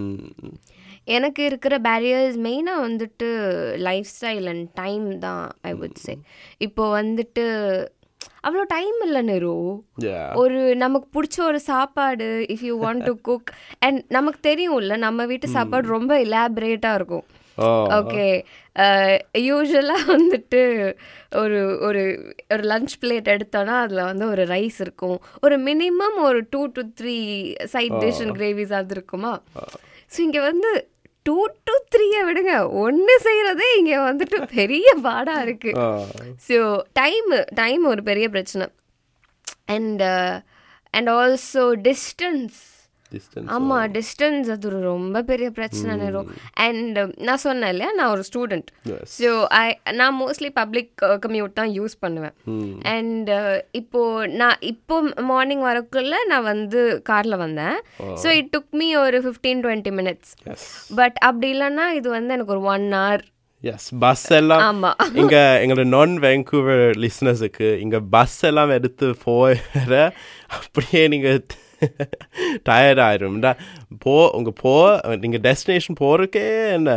எனக்கு இருக்கிற பேரியர்ஸ் மெயினாக வந்துட்டு லைஃப் ஸ்டைல் அண்ட் டைம் தான் ஐ வுட் சே இப்போ வந்துட்டு அவ்வளோ டைம் இல்லை நெரு ஒரு நமக்கு பிடிச்ச ஒரு சாப்பாடு if you want to cook and நமக்கு தெரியும்ல நம்ம வீட்டு சாப்பாடு ரொம்ப இலாபரேட்டாக இருக்கும் ஓகே யூஸ்வலாக வந்துட்டு ஒரு ஒரு ஒரு லஞ்ச் பிளேட் எடுத்தோன்னா அதில் வந்து ஒரு ரைஸ் இருக்கும் ஒரு மினிமம் ஒரு two to three side dish and gravies அது இருக்குமா ஸோ இங்கே வந்து டூ டு த்ரீயை விடுங்க ஒன்று செய்கிறதே இங்கே வந்துட்டு பெரிய பாடாக இருக்குது ஸோ டைம் டைம் ஒரு பெரிய பிரச்சனை and and also distance distance ஆமாம் டிஸ்டன்ஸ் அது ஒரு ரொம்ப பெரிய பிரச்சனை நேரம் அண்ட் நான் சொன்னேன் இல்லையா நான் ஒரு ஸ்டூடெண்ட் Yes. ஸோ ஐ நான் மோஸ்ட்லி பப்ளிக் கம்யூட் தான் யூஸ் பண்ணுவேன் அண்ட் இப்போ நான் இப்போ மார்னிங் வரக்குள்ள நான் வந்து காரில் வந்தேன் ஸோ இட் டுக் மீ ஒரு fifteen twenty minutes yes but அப்படி இல்லைன்னா இது வந்து எனக்கு ஒரு ஒன் hour எஸ் பஸ் எல்லாம் ஆமா. இங்க எங்களோட நான் வேங்கூவர் லிஸ்னஸுக்கு இங்க பஸ் எல்லாம் எடுத்து போகிற அப்படியே நீங்க டயர்ட் ஆயிரும் போ உங்க போ நீங்க டெஸ்டினேஷன் போறதுக்கே என்ன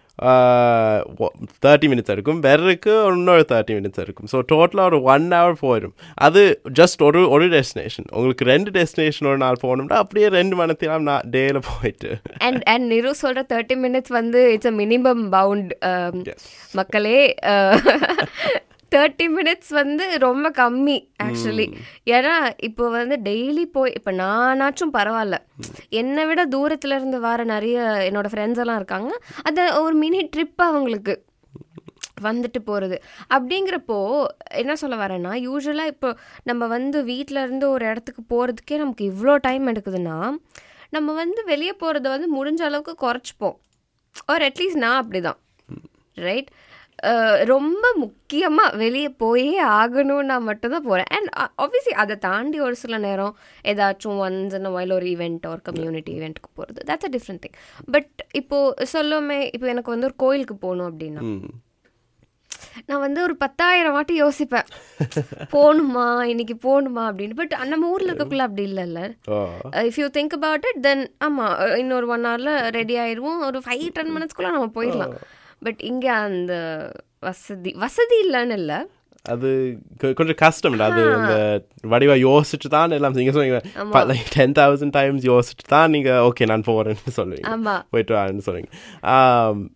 தேர்ட்டி மினிட்ஸ் இருக்கும் வெறருக்கு இன்னொரு தேர்ட்டி மினிட்ஸ் இருக்கும் ஸோ டோட்டலாக ஒரு ஒன் ஹவர் போயிடும் அது ஜஸ்ட் ஒரு ஒரு டெஸ்டினேஷன் உங்களுக்கு ரெண்டு டெஸ்டினேஷன் ஒரு நாள் போகணும்னா அப்படியே ரெண்டு மணத்திலாம் நான் டேல போயிட்டு அண்ட் அண்ட் நிரு சொல்கிற தேர்ட்டி மினிட்ஸ் வந்து it's a minimum bound Yes. மக்களே தேர்ட்டி மினிட்ஸ் வந்து ரொம்ப கம்மி ஆக்சுவலி ஏன்னா இப்போ வந்து டெய்லி போய் இப்போ நானாச்சும் பரவாயில்ல என்னை விட தூரத்துல இருந்து வர நிறைய என்னோட ஃப்ரெண்ட்ஸ் எல்லாம் இருக்காங்க அது ஒரு மினி ட்ரிப் அவங்களுக்கு வந்துட்டு போகிறது அப்படிங்கிறப்போ என்ன சொல்ல வரேன்னா யூஸ்வலாக இப்போ நம்ம வந்து வீட்டில் இருந்து ஒரு இடத்துக்கு போகிறதுக்கே நமக்கு இவ்வளோ டைம் எடுக்குதுன்னா நம்ம வந்து வெளியே போகிறத வந்து முடிஞ்ச அளவுக்கு குறைச்சிப்போம் ஒரு அட்லீஸ்ட் நான் அப்படி தான் ரைட் ரொம்ப முக்கியமாக வெளியே போயே ஆகணும்னா மட்டும்தான் போகிறேன் அண்ட் ஆப்வியஸ்லி அதை தாண்டி ஒரு சில நேரம் ஏதாச்சும் ஒன்ஸ் இந்த வயல் ஒரு ஈவெண்ட் ஒரு கம்யூனிட்டி ஈவெண்ட்டுக்கு போகிறது that's a different thing but இப்போது சொல்லுமே இப்போ எனக்கு வந்து ஒரு கோயிலுக்கு போகணும் அப்படின்னா நான் வந்து ஒரு பத்தாயிரம் வாட்டி யோசிப்பேன் போகணுமா இன்னைக்கு போகணுமா அப்படின்னு பட் நம்ம ஊரில் இருக்கக்குள்ள அப்படி இல்லைல்ல oh if you think about it then ஆமாம் இன்னொரு ஒன் ஹவரில் ரெடி ஆயிடுவோம் ஒரு ஃபைவ் டென் மினிட்ஸ்க்குள்ளே நம்ம போயிடலாம் பட் இங்கே அந்த வசதி வசதி இல்லைன்னு இல்லை அது கொ- கொஞ்சம் கஷ்டம் அது இந்த வடிவா யோசிச்சு தான் எல்லாம் நீங்க சொன்னீங்க டென் தௌசண்ட் டைம்ஸ் யோசிச்சு தான் நீங்க ஓகே நான் போறேன்னு சொல்லுவீங்க ஆமா. போயிட்டு வரேன்னு சொல்லுவீங்க ஆம்,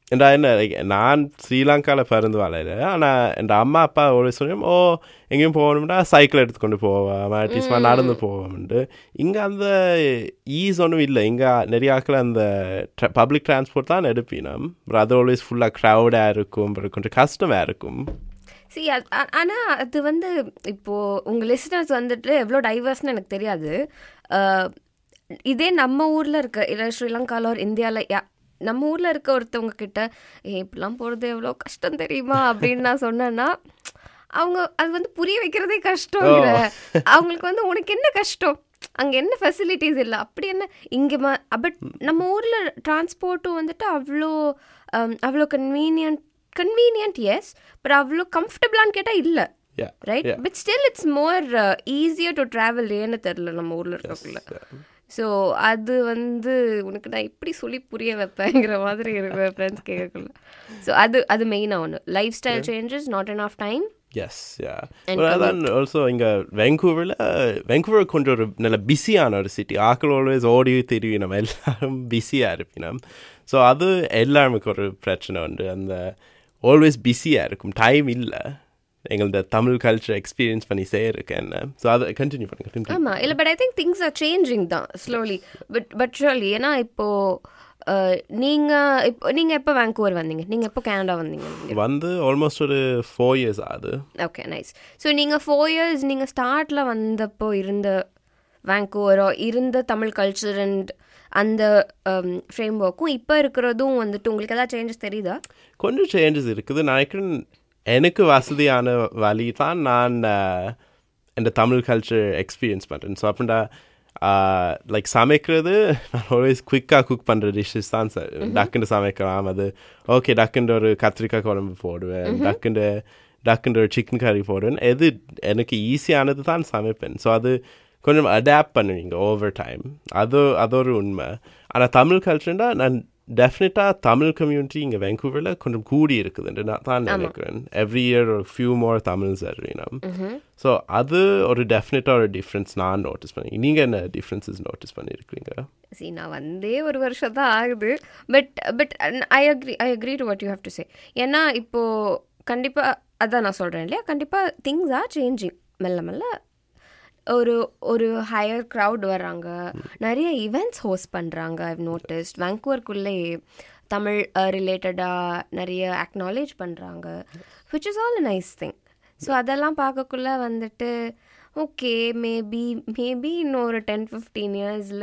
ஏண்டா என்ன like, நான் ஸ்ரீலங்காவில் பிறந்து வளையில ஆனால் என் அம்மா அப்பா ஒரு சொல்லியும் ஓ எங்கேயும் போகணும்னா சைக்கிள் எடுத்துக்கொண்டு போவோம் அட்லீஸ்ட் நடந்து போவோம்ட்டு இங்கே அந்த ஈஸ் ஒன்றும் இல்லை இங்கே நிறைய ஆட்கள் அந்த பப்ளிக் டிரான்ஸ்போர்ட் தான் எடுப்பினோம் பட் அது ஆல்வேஸ் ஃபுல்லாக க்ரௌடாக இருக்கும் but கொஞ்சம் கஷ்டமாக இருக்கும் சி ஆனால் அது வந்து இப்போது உங்கள் லிசனர்ஸ் வந்துட்டு எவ்வளோ டைவர்ஸ்னு எனக்கு தெரியாது அஹ், இதே நம்ம ஊரில் இருக்க இல்லை ஸ்ரீலங்காவில் ஒரு இந்தியாவில் யா நம்ம ஊரில் இருக்க ஒருத்தவங்க கிட்ட ஏ இப்படிலாம் போகிறது எவ்வளோ கஷ்டம் தெரியுமா அப்படின்னு நான் சொன்னேன்னா அவங்க அது வந்து புரிய வைக்கிறதே கஷ்டம் இல்ல. அவங்களுக்கு வந்து உனக்கு என்ன கஷ்டம் அங்கே என்ன ஃபெசிலிட்டிஸ் இல்லை அப்படி என்ன இங்கே பட் நம்ம ஊரில் டிரான்ஸ்போர்ட்டும் வந்துட்டு அவ்வளோ um, அவ்வளோ கன்வீனியன்ட் கன்வீனியன்ட் எஸ் பட் அவ்வளோ கம்ஃபர்டபுளான்னு கேட்டால் இல்லை Yeah, right yeah. But still it's more easier to travel ஏன்னு தெரில நம்ம ஊரில் இருக்கக்குள்ள ஸோ அது வந்து உனக்கு நான் இப்படி சொல்லி புரிய வைப்பேங்கிற மாதிரி இருக்கு ஃப்ரெண்ட்ஸ் கேட்கக்குள்ள ஸோ அது அது மெயினாக ஒன்று lifestyle changes not enough time yes yeah And அதான் ஆல்சோ இங்கே வெங்கூவரில் வெங்கூவர் கொஞ்சம் ஒரு நல்ல பிஸியான ஒரு சிட்டி ஆக்கள் ஆல்வேஸ் ஓடி திரிவி நம்ம எல்லாரும் பிஸியாக இருப்பினோம் ஸோ அது எல்லாருக்கும் ஒரு பிரச்சனை உண்டு அந்த ஆல்வேஸ் பிஸியாக இருக்கும் டைம் இல்லை எங்களோட தமிழ் கல்ச்சர் எக்ஸ்பீரியன்ஸ் பண்ணி செய்யறதுக்கு என்ன ஸோ அதை கண்டினியூ பண்ணுங்க continue. ஆமாம் இல்லை but I think things are changing தான் ஸ்லோலி பட் பட் ஷோலி ஏன்னா இப்போது நீங்கள் இப்போ நீங்கள் எப்போ வேங்கூவர் வந்தீங்க நீங்கள் எப்போ கனடா வந்தீங்க நீங்க? வந்து ஆல்மோஸ்ட் ஒரு ஃபோர் இயர்ஸ் ஆகுது ஓகே நைஸ் ஸோ நீங்கள் ஃபோர் இயர்ஸ் நீங்கள் ஸ்டார்ட்டில் வந்தப்போ இருந்த வேங்கூவரோ இருந்த தமிழ் கல்ச்சர் அண்ட் அந்த ஃப்ரேம் ஒர்க்கும் இப்போ இருக்கிறதும் வந்துட்டு உங்களுக்கு ஏதாவது சேஞ்சஸ் தெரியுதா கொஞ்சம் சேஞ்சஸ் இருக்குது நான் நினைக்கிறேன் எனக்கு வசதியான வழி தான் நான் இந்த தமிழ் கல்ச்சர் எக்ஸ்பீரியன்ஸ் பண்ணுறேன் ஸோ அப்படின்னா லைக் சமைக்கிறது நான் ஆல்வேஸ் குயிக்காக குக் பண்ணுற டிஷ்ஷஸ் தான் சார் டக்குன்னு சமைக்கலாம் அது ஓகே டக்குன்ற ஒரு கத்திரிக்காய் குழம்பு போடுவேன் டக்குன்ற டக்குன்ற ஒரு சிக்கன் கறி போடுவேன் எது எனக்கு ஈஸியானது தான் சமைப்பேன் ஸோ அது கொஞ்சம் அடாப்ட் பண்ணுவீங்க ஓவர் டைம் அது அது ஒரு உண்மை ஆனால் தமிழ் கல்ச்சர்னா நான் டெஃபினட்டாக தமிழ் கம்யூனிட்டி இங்கே வெங்கூவரில் கொஞ்சம் கூடி இருக்குதுன்னு நான் தான் நினைக்கிறேன் எவ்ரி இயர் ஒரு ஃபியூ மோர் தமிழ்ஸ் அறிவினம் ஸோ அது ஒரு டெஃபினட்டாக ஒரு டிஃப்ரென்ஸ் நான் நோட்டீஸ் பண்ணி நீங்கள் என்ன டிஃப்ரென்சஸ் நோட்டீஸ் பண்ணியிருக்கீங்க சி நான் வந்தே ஒரு வருஷம் தான் ஆகுது but but I agree I agree to what you have to say ஏன்னா இப்போது கண்டிப்பாக அதான் நான் சொல்கிறேன் இல்லையா கண்டிப்பாக திங்ஸ் ஆர் சேஞ்சிங் மெல்ல மெல்ல ஒரு ஒரு ஹையர் க்ரௌட் வர்றாங்க நிறைய ஈவெண்ட்ஸ் ஹோஸ்ட் பண்ணுறாங்க ஐவ் நோட்டிஸ்ட் வேங்கூவர்க்குள்ளே தமிழ் ரிலேட்டடாக நிறைய அக்னாலேஜ் பண்ணுறாங்க which is all nice thing so அதெல்லாம் பார்க்கக்குள்ள வந்துட்டு ஓகே மேபி மேபி இன்னும் ஒரு டென் ஃபிஃப்டீன் இயர்ஸில்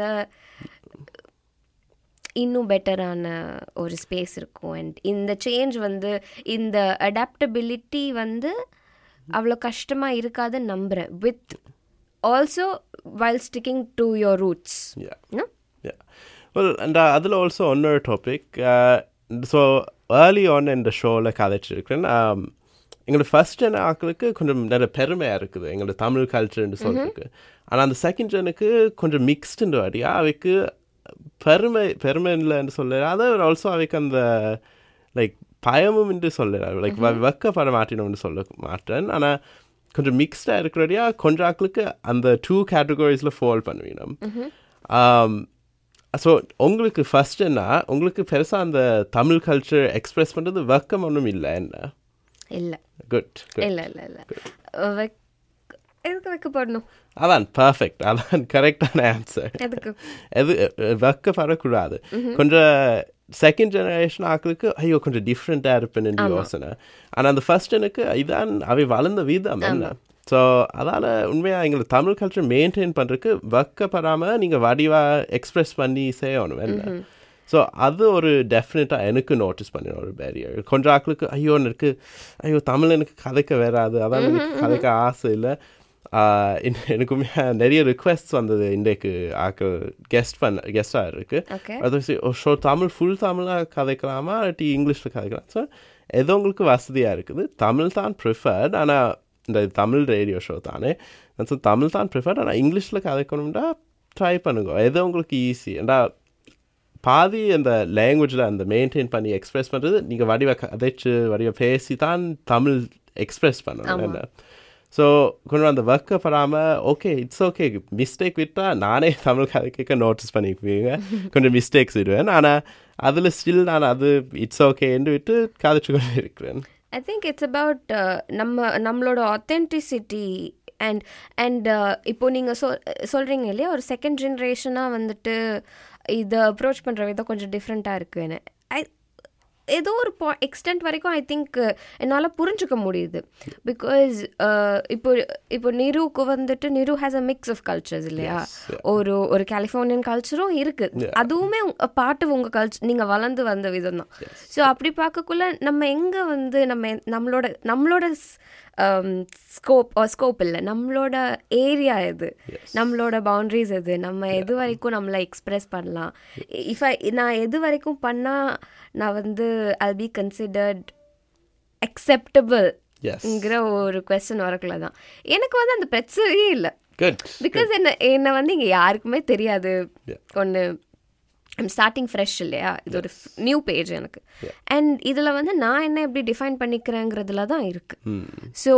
இன்னும் பெட்டரான ஒரு ஸ்பேஸ் இருக்கும் அண்ட் இந்த சேஞ்ச் வந்து இந்த அடாப்டபிலிட்டி வந்து அவ்வளோ கஷ்டமாக இருக்காதுன்னு நம்புகிறேன் with also while sticking to your roots Yeah. Yeah. Well, and uh, அதில் ஆல்சோ இன்னொரு டாபிக் ஸோ ஏர்லி ஆன் இந்த ஷோவில் கதைச்சிருக்கிறேன் um, எங்களோட ஃபர்ஸ்ட் ஜென ஆக்களுக்கு கொஞ்சம் நிறைய பெருமையாக இருக்குது எங்களோட தமிழ் கல்ச்சர்னு சொல்றதுக்கு ஆனால் அந்த செகண்ட் ஜெனுக்கு கொஞ்சம் மிக்ஸ்டுன்ற வாடியா அவைக்கு பெருமை பெருமை இல்லைன்னு சொல்ல அதை ஆல்சோ அவைக்கு அந்த லைக் பயமும் என்று சொல்லுறாரு லைக் வெக்கப்பட மாட்டினோம்னு சொல்ல மாட்டேன் ஆனால் கொஞ்சம் மிக்ஸ்டாக இருக்கிறடியா கொஞ்சம் ஆக்களுக்கு அந்த டூ கேட்டகரிஸில் ஃபால் பண்ணுவீனம் ஸோ உங்களுக்கு ஃபர்ஸ்ட் என்ன உங்களுக்கு பெருசாக அந்த தமிழ் கல்ச்சர் எக்ஸ்பிரஸ் பண்ணுறது வெக்கம் ஒன்றும் இல்லை என்ன இல்லை குட் இல்லை இல்லை இல்லை வெக் எதுக்கு வைக்கப்படணும் அதான் பர்ஃபெக்ட் அதான் கரெக்டான ஆன்சர் எதுக்கு எது வெக்கப்படக்கூடாது கொஞ்சம் செகண்ட் ஜெனரேஷன் ஆக்களுக்கு ஐயோ கொஞ்சம் டிஃப்ரெண்ட்டாக இருப்பேன்னு யோசனை ஆனால் அந்த ஃபர்ஸ்ட் எனக்கு இதான் அவை வளர்ந்த விதம் என்ன ஸோ அதால் உண்மையாக எங்களுக்கு தமிழ் கல்ச்சர் மெயின்டைன் பண்ணுறதுக்கு வெக்கப்படாமல் நீங்கள் வடிவாக எக்ஸ்பிரஸ் பண்ணி செய்யணும் என்ன ஸோ அது ஒரு டெஃபினட்டாக எனக்கு நோட்டீஸ் பண்ணின ஒரு பேரியர் கொஞ்சம் ஆக்களுக்கு ஐயோ எனக்கு ஐயோ தமிழ் எனக்கு கதைக்க வராது அதான் எனக்கு கதைக்க ஆசை இல்லை ஆஹ் இன்ன- எனக்குமே நிறைய ரிக்வெஸ்ட் வந்தது இன்றைக்கு ஆக்கள் கெஸ்ட் பண்ண கெஸ்டாக இருக்கு Okay. அது சரி, ஓ, ஷோ தமிழ் ஃபுல் தமிழாக கதைக்கலாமா இல்லாட்டி இங்கிலீஷில் கதைக்கலாம் ஸோ எது உங்களுக்கு வசதியாக இருக்குது தமிழ் தான் ப்ரிஃபர்ட் ஆனால் இந்த தமிழ் ரேடியோ ஷோ தானே நான் சொல் தமிழ் தான் ப்ரிஃபர்ட் ஆனால் இங்கிலீஷில் கதைக்கணும்டா ட்ரை பண்ணுங்க எது உங்களுக்கு ஈஸி ஏண்டா பாதி அந்த லாங்குவேஜில் அந்த மெயின்டைன் பண்ணி எக்ஸ்பிரஸ் பண்ணுறது நீங்கள் வடிவ கதைச்சு வடிவ பேசி தான் தமிழ் எக்ஸ்பிரஸ் பண்ணணும் என்ன ஸோ கொஞ்சம் அந்த வெக்கப்படாமல் ஓகே இட்ஸ் ஓகே மிஸ்டேக் விட்டால் நானே தமிழ் கதை கேட்க நோட்டீஸ் பண்ணிக்குவீங்க கொஞ்சம் மிஸ்டேக்ஸ் விடுவேன் ஆனால் அதில் ஸ்டில் நான் அது இட்ஸ் ஓகேன்னு விட்டு காதிச்சு கொண்டு இருக்கிறேன் ஐ திங்க் இட்ஸ் அபவுட் நம்ம நம்மளோட ஆத்தென்டிசிட்டி அண்ட் அண்ட் இப்போ நீங்கள் சொல் சொல்கிறீங்க இல்லையா ஒரு செகண்ட் ஜென்ரேஷனாக வந்துட்டு இதை அப்ரோச் பண்ணுற விதம் கொஞ்சம் டிஃப்ரெண்ட்டாக இருக்குன்னு ஐ ஏதோ ஒரு பா எக்ஸ்டென்ட் வரைக்கும் ஐ திங்க் என்னால் புரிஞ்சுக்க முடியுது பிகாஸ் இப்போ இப்போ நிருவுக்கு வந்துட்டு Niru has a mix of cultures இல்லையா ஒரு ஒரு கலிஃபோர்னியன் கல்ச்சரும் இருக்குது அதுவுமே உங்க- பாட்டு உங்கள் கல்ச்சர் நீங்கள் வளர்ந்து வந்த விதம் தான் ஸோ அப்படி பார்க்கக்குள்ள நம்ம எங்கே வந்து நம்ம எ- நம்மளோட நம்மளோட ஸ்கோப் ஸ்கோப் இல்லை நம்மளோட ஏரியா எது நம்மளோட பவுண்ட்ரிஸ் எது நம்ம எது வரைக்கும் நம்மளை எக்ஸ்பிரஸ் பண்ணலாம் இஃப் ஐ நான் எது வரைக்கும் பண்ணால் நான் வந்து I be considered acceptable Yes. ங்கிற ஒரு கொஸ்டின் வரக்குள்ள தான் எனக்கு வந்து அந்த பிரச்சனையே இல்லை குட் பிகாஸ் என்ன என்னை வந்து இங்கே யாருக்குமே தெரியாது Yeah. ஒன்று ஐம் ஸ்டார்டிங் ஃப்ரெஷ் இல்லையா இது ஒரு நியூ பேஜ் எனக்கு அண்ட் இதில் வந்து நான் என்ன எப்படி டிஃபைன் பண்ணிக்கிறேங்கிறதுல தான் இருக்குது ஸோ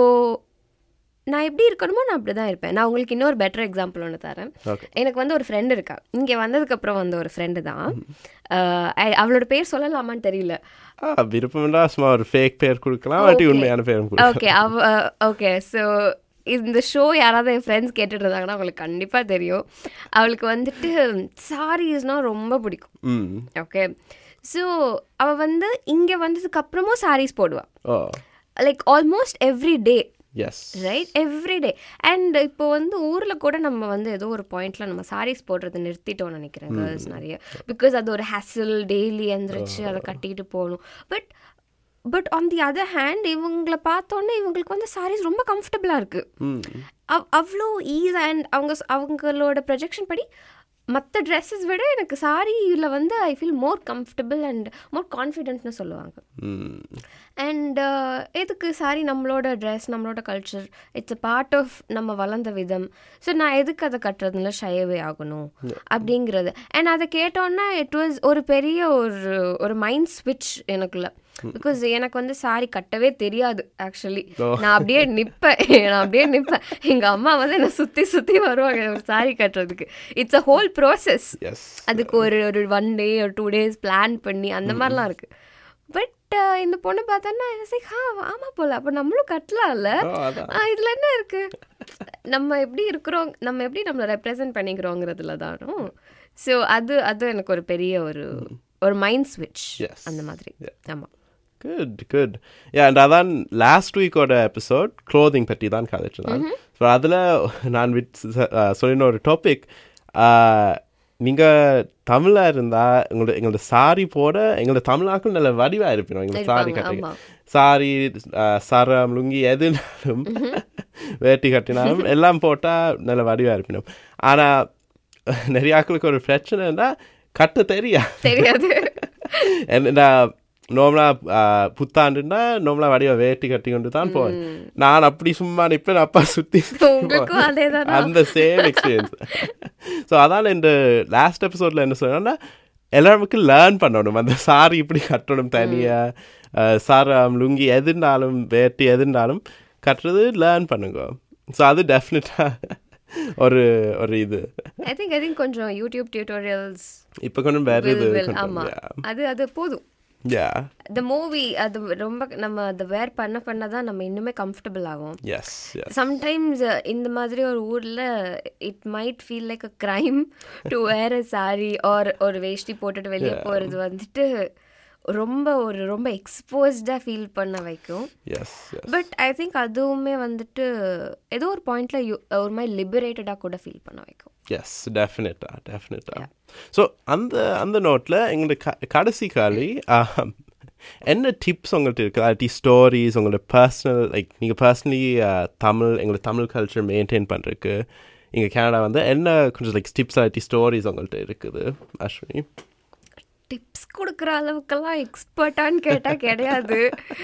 நான் எப்படி இருக்கணுமோ நான் அப்படி தான் இருப்பேன் நான் உங்களுக்கு இன்னொரு பெட்டர் எக்ஸாம்பிள் ஒன்று தரேன் Okay. எனக்கு வந்து ஒரு ஃப்ரெண்டு இருக்கா இங்கே வந்ததுக்கப்புறம் வந்த ஒரு ஃப்ரெண்டு தான் அஹ், ஐ- அவளோட பேர் சொல்லலாமான்னு தெரியல ஆ விருப்பம்னா சும்மா ஒரு ஃபேக் பேர் கொடுக்கலாம் இல்லாட்டி உண்மையான பேரும் கொடுக்கலாம் ஓகே அவ ஓகே ஸோ இந்த ஷோ யாராவது என் ஃப்ரெண்ட்ஸ் கேட்டுட்டு இருந்தாங்கன்னா அவங்களுக்கு கண்டிப்பாக தெரியும் அவளுக்கு வந்துட்டு சாரீஸ்னால் ரொம்ப பிடிக்கும் ம் ஓகே ஸோ அவள் வந்து இங்கே வந்ததுக்கு அப்புறமும் சாரீஸ் போடுவாள் oh like almost every day yes right every day and இப்போ வந்து ஊரில் கூட நம்ம வந்து ஏதோ ஒரு பாயிண்ட்ல நம்ம சாரீஸ் போடுறது நிறுத்திட்டோம்னு நினைக்கிறேன் கேர்ள்ஸ் நிறைய பிகாஸ் அது ஒரு ஹேசல் டெய்லி எந்திரிச்சு அதை கட்டிட்டு போகணும் but but on the other hand இவங்கள பார்த்தோன்னே இவங்களுக்கு வந்து சாரீஸ் ரொம்ப கம்ஃபர்டபுளாக இருக்குது அவ் அவ்வளோ ஈஸ் அண்ட் அவங்க அவங்களோட ப்ரொஜெக்ஷன் படி மற்ற ட்ரெஸ்ஸஸ் விட எனக்கு சாரியில் வந்து I feel more comfortable and more கான்ஃபிடென்ட்னு சொல்லுவாங்க ம் அண்ட் எதுக்கு சாரி நம்மளோட ட்ரெஸ் நம்மளோட culture it's a part of நம்ம வளர்ந்த விதம் ஸோ நான் எதுக்கு அதை கட்டுறதுல ஷயவே ஆகணும் அப்படிங்கிறது அண்ட் அதை கேட்டோன்னா இட் வாஸ் ஒரு பெரிய ஒரு ஒரு மைண்ட் ஸ்விட்ச் எனக்குள்ள பிகாஸ் எனக்கு வந்து சாரி கட்டவே தெரியாது ஆக்சுவலி நான் அப்படியே நிற்பேன் நான் அப்படியே நிற்பேன் எங்கள் அம்மா வந்து என்னை சுற்றி சுற்றி வருவாங்க ஒரு சாரி கட்டுறதுக்கு it's a whole process yes அதுக்கு ஒரு ஒரு ஒன் டே ஒரு டூ டேஸ் பிளான் பண்ணி அந்த மாதிரிலாம் இருக்கு பட் இந்த பொண்ணு பார்த்தோன்னா ஹா ஆமா போல அப்போ நம்மளும் கட்டலாம்ல ஓ, அதான். ஆ, இதுல என்ன இருக்கு நம்ம எப்படி இருக்கிறோம் நம்ம எப்படி நம்மளை ரெப்ரசன்ட் பண்ணிக்கிறோங்கிறதுல தானோ ஸோ அது அது எனக்கு ஒரு பெரிய ஒரு ஒரு மைண்ட் ஸ்விட்ச் Yes. அந்த மாதிரி ஆமா குட் குட் யா அண்ட் அதான் லாஸ்ட் வீக்கோட எபிசோட் க்ளோதிங் பற்றி தான் கதைச்சினான் ஸோ அதில் நான் விட் சொல்லின ஒரு டாபிக் நீங்கள் தமிழாக இருந்தால் எங்களோட எங்களோட சாரி போட எங்களோட தமிழாக்கள் நல்ல வடிவாக இருப்பினோம் எங்களோட சாரி இருப்பாங்க, கட்டுங்க ஆமா. சாரி சரம் லுங்கி எதுனாலும் வேட்டி கட்டினாலும் எல்லாம் போட்டால் நல்ல வடிவாக இருப்பினோம் ஆனால் நிறைய ஆட்களுக்கு ஒரு பிரச்சனைன்னா கட்ட தெரியா தெரியாது என்னடா நார்மலாக புத்தாண்டுன்னா நார்மலாக வடிவ வேட்டி கட்டி கொண்டு தான் போவேன் நான் அப்படி சும்மா நிற்பேன் அப்பா சுற்றி உங்களுக்கும் அதேதானா? அந்த சேம் எக்ஸ்பீரியன்ஸ் ஸோ அதான் இந்த லாஸ்ட் எபிசோடில் என்ன சொன்னேன்னா எல்லாருக்கும் லேர்ன் பண்ணணும் அந்த சாரி இப்படி கட்டணும் தனியாக சாரம் லுங்கி எதுனாலும் வேட்டி எதுனாலும் கட்டுறது லேர்ன் பண்ணுங்க ஸோ அது டெஃபினட்டாக ஒரு ஒரு இது ஐ திங்க் ஐ திங்க் கொஞ்சம் யூடியூப் டியூட்டோரியல்ஸ் இப்போ கொஞ்சம் வேறு இது ஆமா அது அது போதும் யா த மூவி அது ரொம்ப நம்ம அதை வேர் பண்ண பண்ண தான் நம்ம இன்னுமே கம்ஃபர்டபுள் ஆகும் எஸ் எஸ் சம்டைம்ஸ் இந்த மாதிரி ஒரு ஊரில் it might feel like a crime to wear a sari or ஒரு வேஷ்டி போட்டுட்டு வெளியே போகிறது வந்துட்டு ரொம்ப ஒரு ரொம்ப எக்ஸ்போஸ்டாக ஃபீல் பண்ண வைக்கும் yes yes but I think அதுவுமே வந்துட்டு ஏதோ ஒரு பாயிண்ட்ல ஒரு மாதிரி லிபரேட்டடாக கூட ஃபீல் பண்ண வைக்கும் எஸ் டெஃபினட்டா டெஃபினட்டா ஸோ அந்த அந்த நோட்டில் எங்களோட க கடைசி காலி ஆம், என்ன டிப்ஸ் உங்கள்கிட்ட இருக்குது அல்லாட்டி ஸ்டோரிஸ் உங்களோட பர்சனல் லைக் நீங்கள் பர்சனலி தமிழ் எங்களோட தமிழ் கல்ச்சர் மெயின்டைன் பண்ணுறதுக்கு இங்கே கனடா வந்து என்ன கொஞ்சம் லைக் டிப்ஸ் அல்லாட்டி ஸ்டோரிஸ் உங்கள்கிட்ட இருக்குது அஸ்வினி டிப்ஸ் கொடுக்குற அளவுக்கெல்லாம் எக்ஸ்பர்ட்டான்னு கேட்டால் கிடையாது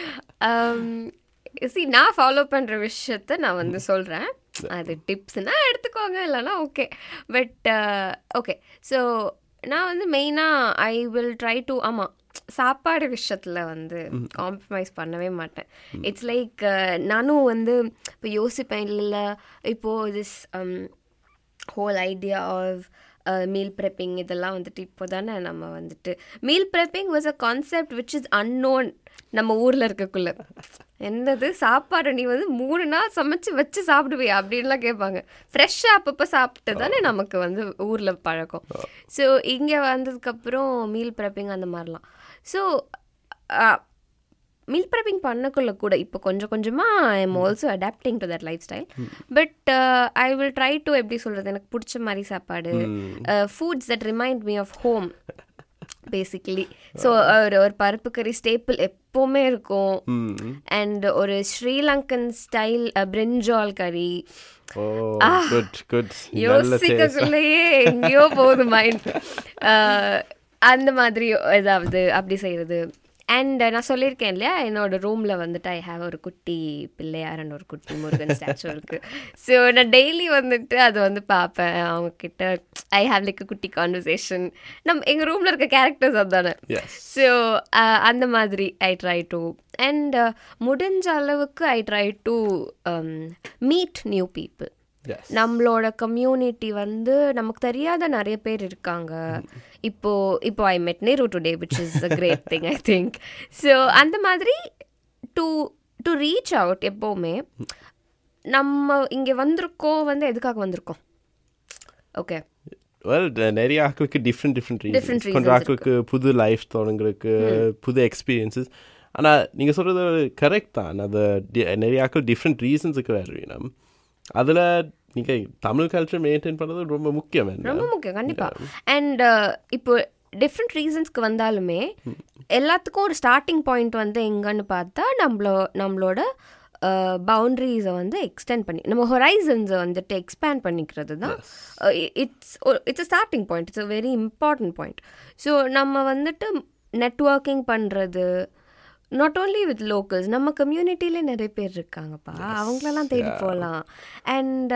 சி நான் ஃபாலோ பண்ணுற விஷயத்த நான் வந்து சொல்கிறேன் அது டிப்ஸ்னா எடுத்துக்கோங்க இல்லைனா ஓகே பட் ஓகே ஸோ நான் வந்து மெயினாக ஐ வில் ட்ரை டு ஆமாம் சாப்பாடு விஷயத்தில் வந்து காம்ப்ரமைஸ் பண்ணவே மாட்டேன் இட்ஸ் லைக் நானும் வந்து இப்போ யோசிப்பேன் இல்லை இப்போது this whole idea of meal prepping இதெல்லாம் வந்துட்டு இப்போ தானே நம்ம வந்துட்டு meal prepping was a concept which is unknown நம்ம ஊரில் இருக்கக்குள்ள என்னது சாப்பாடு நீ வந்து மூணு நாள் சமைச்சு வச்சு சாப்பிடுவியா அப்படின்லாம் கேட்பாங்க ஃப்ரெஷ்ஷாக அப்பப்போ சாப்பிட்டு தானே நமக்கு வந்து ஊரில் பழக்கம் ஸோ இங்கே வந்ததுக்கப்புறம் மீல் ப்ரெப்பிங் அந்த மாதிரிலாம் ஸோ மீல் ப்ரெப்பிங் பண்ணக்குள்ள கூட இப்போ கொஞ்சம் கொஞ்சமாக I am also adapting to that lifestyle but I will try to எப்படி சொல்கிறது எனக்கு பிடிச்ச மாதிரி சாப்பாடு foods that remind me of home basically so ஒரு ஒரு பருப்பு கறி ஸ்டேப்பிள் எப்போவுமே இருக்கும் அண்ட் ஒரு ஸ்ரீலங்கன் ஸ்டைல் பிரிஞ்சால் கறி ஓ குட் குட் நல்ல டேஸ்ட் யோசிக்கக்குள்ளேயே எங்கேயோ போகுது மைண்ட் அந்த மாதிரி ஏதாவது அப்படி செய்யறது அண்ட் நான் சொல்லியிருக்கேன் இல்லையா என்னோட ரூமில் வந்துட்டு ஐ ஹாவ் ஒரு குட்டி பிள்ளையாரன் ஒரு குட்டி முருகன் ஸ்டாச்சு இருக்கு ஸோ நான் டெய்லி வந்துட்டு அதை வந்து பார்ப்பேன் அவங்க கிட்ட ஐ ஹாவ் லைக் குட்டி கான்வர்சேஷன் நம்ம எங்கள் ரூமில் இருக்க கேரக்டர்ஸ் அதுதானே Yes. ஸோ அந்த மாதிரி ஐ ட்ரை டு அண்ட் முடிஞ்ச அளவுக்கு I try to meet new people Yes. நம்மளோட கம்யூனிட்டி வந்து நமக்கு தெரியாத நிறைய பேர் இருக்காங்க இப்போ இப்போ I met Niru today which is a great thing I think so அந்த மாதிரி டு டு ரீச் அவுட் எப்போவுமே நம்ம இங்கே வந்திருக்கோம் வந்து எதுக்காக வந்திருக்கோம் ஓகே வெல் நிறைய ஆட்களுக்கு டிஃப்ரெண்ட் டிஃப்ரெண்ட் Different ரீசன்ஸ் கொஞ்சம் reasons ஆட்களுக்கு புது லைஃப் தொடங்குறதுக்கு புது எக்ஸ்பீரியன்சஸ் ஆனால் நீங்கள் சொல்கிறது கரெக்ட் தான் அது di- நிறைய ஆட்கள் டிஃப்ரெண்ட் ரீசன்ஸுக்கு வேறு வேணும் அதில் நீங்கள் தமிழ் கல்ச்சர் மெயின்டைன் பண்ணுறது ரொம்ப முக்கியம் என்ன ரொம்ப முக்கியம் கண்டிப்பா அண்ட் இப்போ டிஃப்ரெண்ட் ரீசன்ஸ்க்கு வந்தாலுமே எல்லாத்துக்கும் ஒரு ஸ்டார்டிங் பாயிண்ட் வந்து எங்கன்னு பார்த்தா நம்மளோ நம்மளோட பவுண்ட்ரிஸை வந்து எக்ஸ்டெண்ட் பண்ணி நம்ம ஹொரைசன்ஸை வந்துட்டு எக்ஸ்பேண்ட் பண்ணிக்கிறது தான் it's it's a starting point it's a very important point so நம்ம வந்துட்டு நெட்ஒர்க்கிங் பண்ணுறது நாட் ஓன்லி வித் லோக்கல்ஸ் நம்ம கம்யூனிட்டிலே நிறைய பேர் இருக்காங்கப்பா அவங்களெல்லாம் தேடி போகலாம் அண்ட்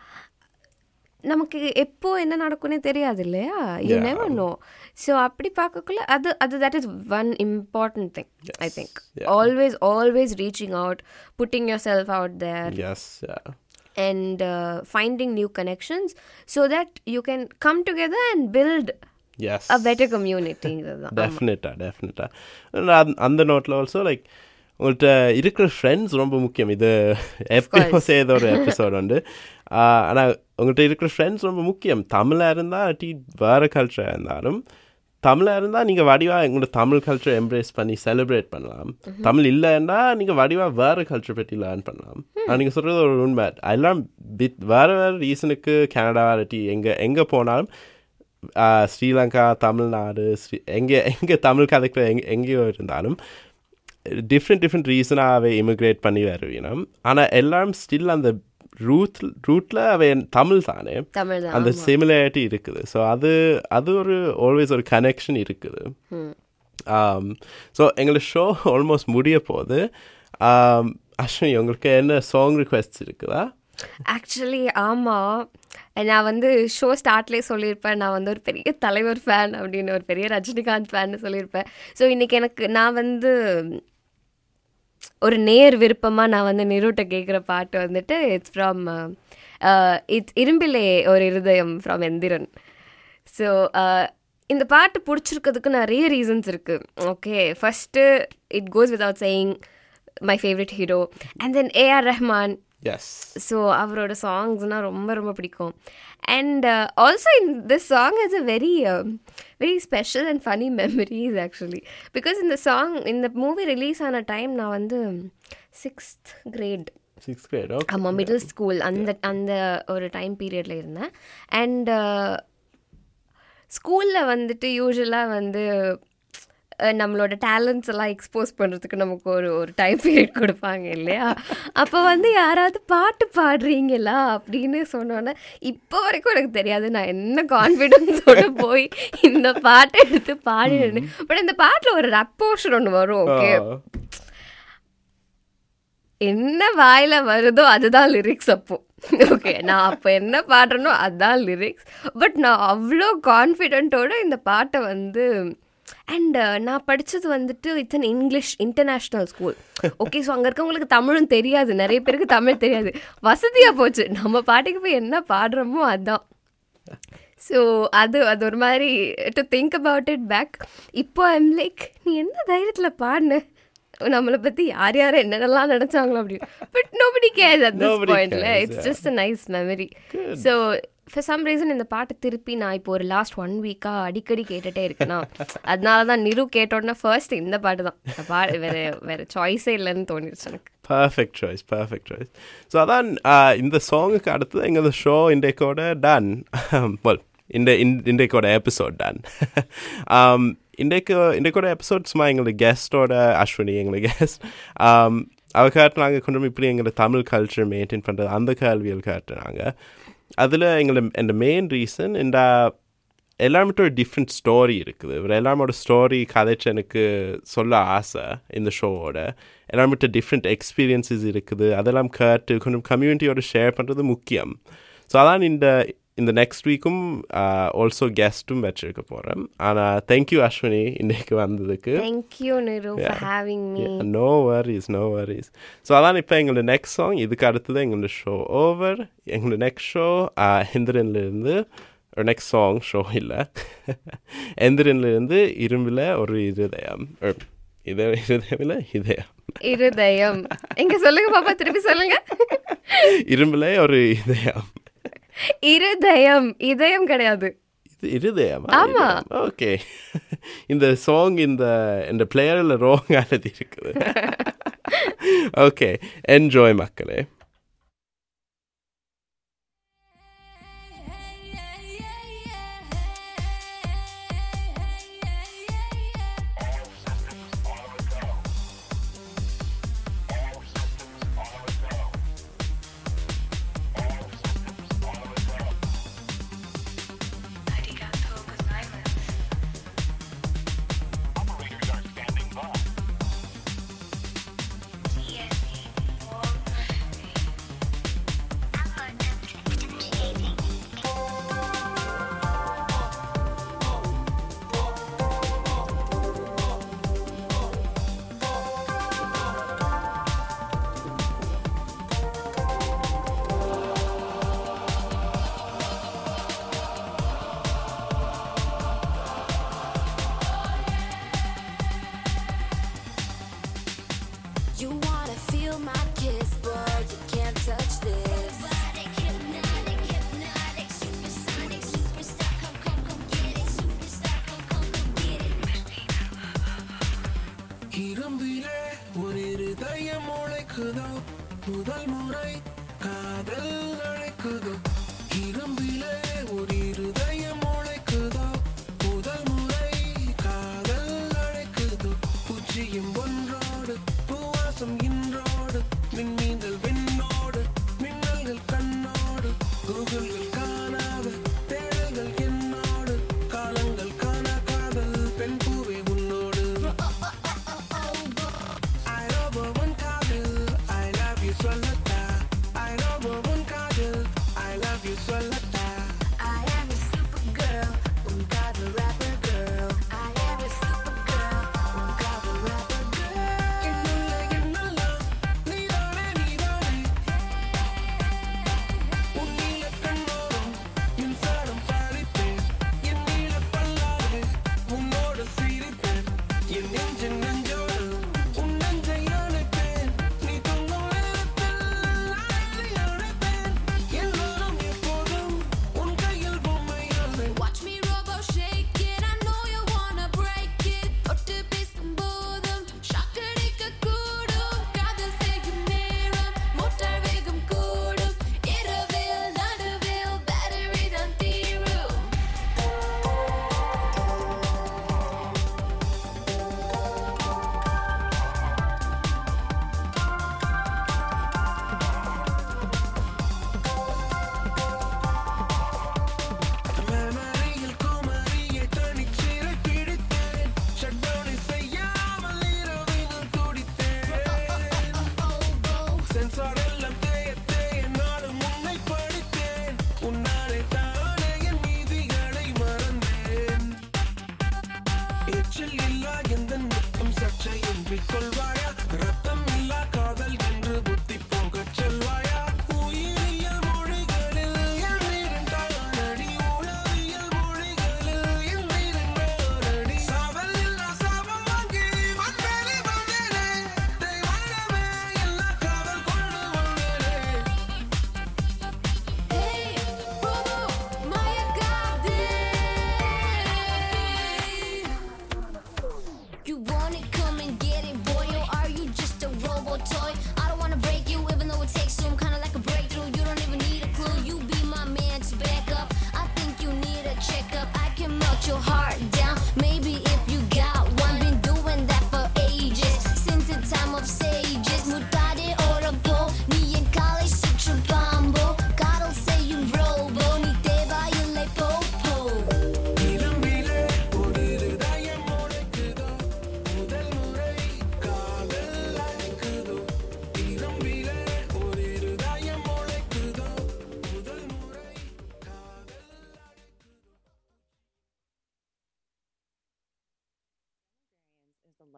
நமக்கு எப்போ என்ன நடக்கும்னே தெரியாது இல்லையா you Yeah. Never know so அப்படி பார்க்கக்குள்ள அது அது that is one important thing I think Yeah. Always always reaching out putting yourself out there yes and uh, finding new connections so that you can come together and build as a better community இதுதான். டெஃபினட்டாக டெஃபினட்டாக அந்த நோட்டில் ஆல்சோ லைக் உங்கள்கிட்ட இருக்கிற ஃப்ரெண்ட்ஸ் ரொம்ப முக்கியம் இது எப்பயும் செய்த ஒரு எபிசோட் உண்டு ஆனால் உங்கள்கிட்ட இருக்கிற ஃப்ரெண்ட்ஸ் ரொம்ப முக்கியம் தமிழாக இருந்தால் டீ வேறு கல்ச்சராக இருந்தாலும் தமிழாக இருந்தால் நீங்கள் வடிவாக எங்களோட தமிழ் கல்ச்சரை எம்ப்ரேஸ் பண்ணி செலிப்ரேட் பண்ணலாம் தமிழ் இல்லைன்னா நீங்கள் வடிவாக வேறு கல்ச்சர் பற்றி லேர்ன் பண்ணலாம் ஆனால் நீங்கள் சொல்கிறது ஒரு உண்மை எல்லாம் வித் வேறு வேறு ரீசனுக்கு கனடா டீ எங்கே எங்கே போனாலும் ஆஹ் ஸ்ரீலங்கா தமிழ்நாடு ஸ்ரீ எங்கே எங்கே தமிழ் கதைக்குள்ள எங்கே எங்கேயோ இருந்தாலும் டிஃப்ரெண்ட் டிஃப்ரெண்ட் ரீசனாகவே இமிக்ரேட் பண்ணி வருவீனம் ஆனால் எல்லாம் ஸ்டில் அந்த ரூட் ரூட்டில் அவன் தமிழ் தானே தமிழ் தான் அந்த சிமிலாரிட்டி இருக்குது ஸோ அது அது ஒரு ஆல்வேஸ் ஒரு கனெக்ஷன் இருக்குது ஸோ எங்களோட ஷோ ஆல்மோஸ்ட் முடிய போகுது Um, அஸ்வினி உங்களுக்கு என்ன சாங் ரிக்வெஸ்ட் இருக்குதா ஆக்சுவலி ஆமாம் நான் வந்து ஷோ ஸ்டார்ட்லேயே சொல்லியிருப்பேன் நான் வந்து ஒரு பெரிய தலைவர் ஃபேன் அப்படின்னு ஒரு பெரிய ரஜினிகாந்த் ஃபேன் சொல்லியிருப்பேன் ஸோ இன்னைக்கு எனக்கு நான் வந்து ஒரு நேர் விருப்பமாக நான் வந்து நிருட்ட கேட்குற பாட்டு வந்துட்டு இட்ஸ் ஃப்ரம் இட்ஸ் இரும்பிலே ஒரு இருதயம் ஃப்ரம் எந்திரன் ஸோ இந்த பாட்டு பிடிச்சிருக்கிறதுக்கு நிறைய ரீசன்ஸ் இருக்குது okay first it goes without saying my favourite hero and then A R Rahman yes so அவரோட சாங்ஸ்னால் ரொம்ப ரொம்ப பிடிக்கும் and also in this song is a very very special and funny memories actually because இந்த சாங் இந்த மூவி ரிலீஸ் ஆன டைம் நான் வந்து sixth grade six grade okay ஆமாம் மிடில் ஸ்கூல் அந்த அந்த ஒரு டைம் பீரியடில் இருந்தேன் அண்ட் ஸ்கூலில் வந்துட்டு யூஸ்வலாக வந்து அஹ், நம்மளோட டேலண்ட்ஸ் எல்லாம் எக்ஸ்போஸ் பண்ணுறதுக்கு நமக்கு ஒரு ஒரு டைம் பீரியட் கொடுப்பாங்க இல்லையா அப்போ வந்து யாராவது பாட்டு பாடுறீங்களா அப்படின்னு சொன்னோன்னே இப்போ வரைக்கும் எனக்கு தெரியாது நான் என்ன கான்ஃபிடென்ஸோட போய் இந்த பாட்டை எடுத்து பாடினேன் பட் இந்த பாட்டில் ஒரு ரப் போர்ஷன் ஒன்று வரும் ஓகே என்ன வாயில வருதோ அதுதான் லிரிக்ஸ் அப்போ ஓகே நான் அப்போ என்ன பாடுறேனோ அதுதான் லிரிக்ஸ் பட் நான் அவ்வளோ கான்ஃபிடென்ட்டோட இந்த பாட்டை வந்து அண்ட் நான் படித்தது வந்துட்டு it's an English international school okay so அங்கே இருக்கவங்களுக்கு தமிழும் தெரியாது நிறைய பேருக்கு தமிழ் தெரியாது வசதியாக போச்சு நம்ம பாட்டுக்கு போய் என்ன பாடுறோமோ அதான் ஸோ அது அது ஒரு மாதிரி to think about it back இப்போ ஐம் லைக் நீ என்ன தைரியத்தில் பாடின நம்மளை பற்றி யார் யார் என்னென்னலாம் நினச்சாங்களோ அப்படி but nobody cares at this Nobody பாயிண்ட்ல cares, it's yeah. Just a nice memory so for some reason இந்த பாட்டு திருப்பி நான் இப்போ ஒரு லாஸ்ட் ஒன் வீக்காக அடிக்கடி கேட்டுட்டே இருக்கேனா அதனால தான் நிரு கேட்ட உடனே ஃபர்ஸ்ட் இந்த பாட்டு தான் இந்த பா வேற வேற சாய்ஸே இல்லைன்னு தோணிடுச்சு எனக்கு perfect choice perfect choice so அதான் ஆஹ், இந்த சாங்குக்கு அடுத்து எங்கள் ஷோ இன்றைக்கோட டன் வெல் இந்த இன்- இன்றைக்கோட எபிசோட் டன் இன்றைக்கு இன்றைக்கோட எபிசோட் சும்மா எங்களோட கெஸ்டோட அஸ்வினி எங்களோட கெஸ்ட் அவ காட்டுனாங்க கொஞ்சம் இப்படி எங்களோட தமிழ் கல்ச்சர் மெயின்டைன் பண்ணுறது அந்த கேள்வியல் காட்டுனாங்க அதில் எங்களோட இந்த மெயின் ரீசன் இந்த எல்லாருமிட்ட ஒரு டிஃப்ரெண்ட் ஸ்டோரி இருக்குது இவர் எல்லாரோட ஸ்டோரி கதைச்சு எனக்கு சொல்ல ஆசை இந்த ஷோவோட எல்லாருமிட்ட டிஃப்ரெண்ட் எக்ஸ்பீரியன்ஸஸ் இருக்குது அதெல்லாம் கேட்டு கொஞ்சம் கம்யூனிட்டியோட ஷேர் பண்ணுறது முக்கியம் ஸோ அதான் இந்த இந்த நெக்ஸ்ட் வீக்கும் ஆல்சோ கெஸ்ட்டும் வச்சிருக்க போகிறேன் ஆனால் தேங்க்யூ அஸ்வினி இன்னைக்கு வந்ததுக்கு thank you Niru for having me no worries no worries so அதான் இப்போ எங்களோட நெக்ஸ்ட் சாங் இதுக்கு அடுத்தது எங்களோட ஷோ ஓவர் எங்களோட நெக்ஸ்ட் ஷோ எந்திரன்லேருந்து ஒரு நெக்ஸ்ட் சாங் ஷோ இல்லை எந்திரன்லேருந்து இரும்பில் ஒரு இருதயம் or இத இருதயமில்ல இதயம் இருதயம் எங்க சொல்லுங்க பாப்பா திருப்பி சொல்லுங்க இரும்பில் ஒரு இதயம் இருதயம் இதயம் கிடையாது இது இருதயம் ஆமா. ஓகே இந்த சாங் இந்த இந்த பிளேயரில் ரோங் ஆனது இருக்குது ஓகே என்ஜாய் மக்களே Yes,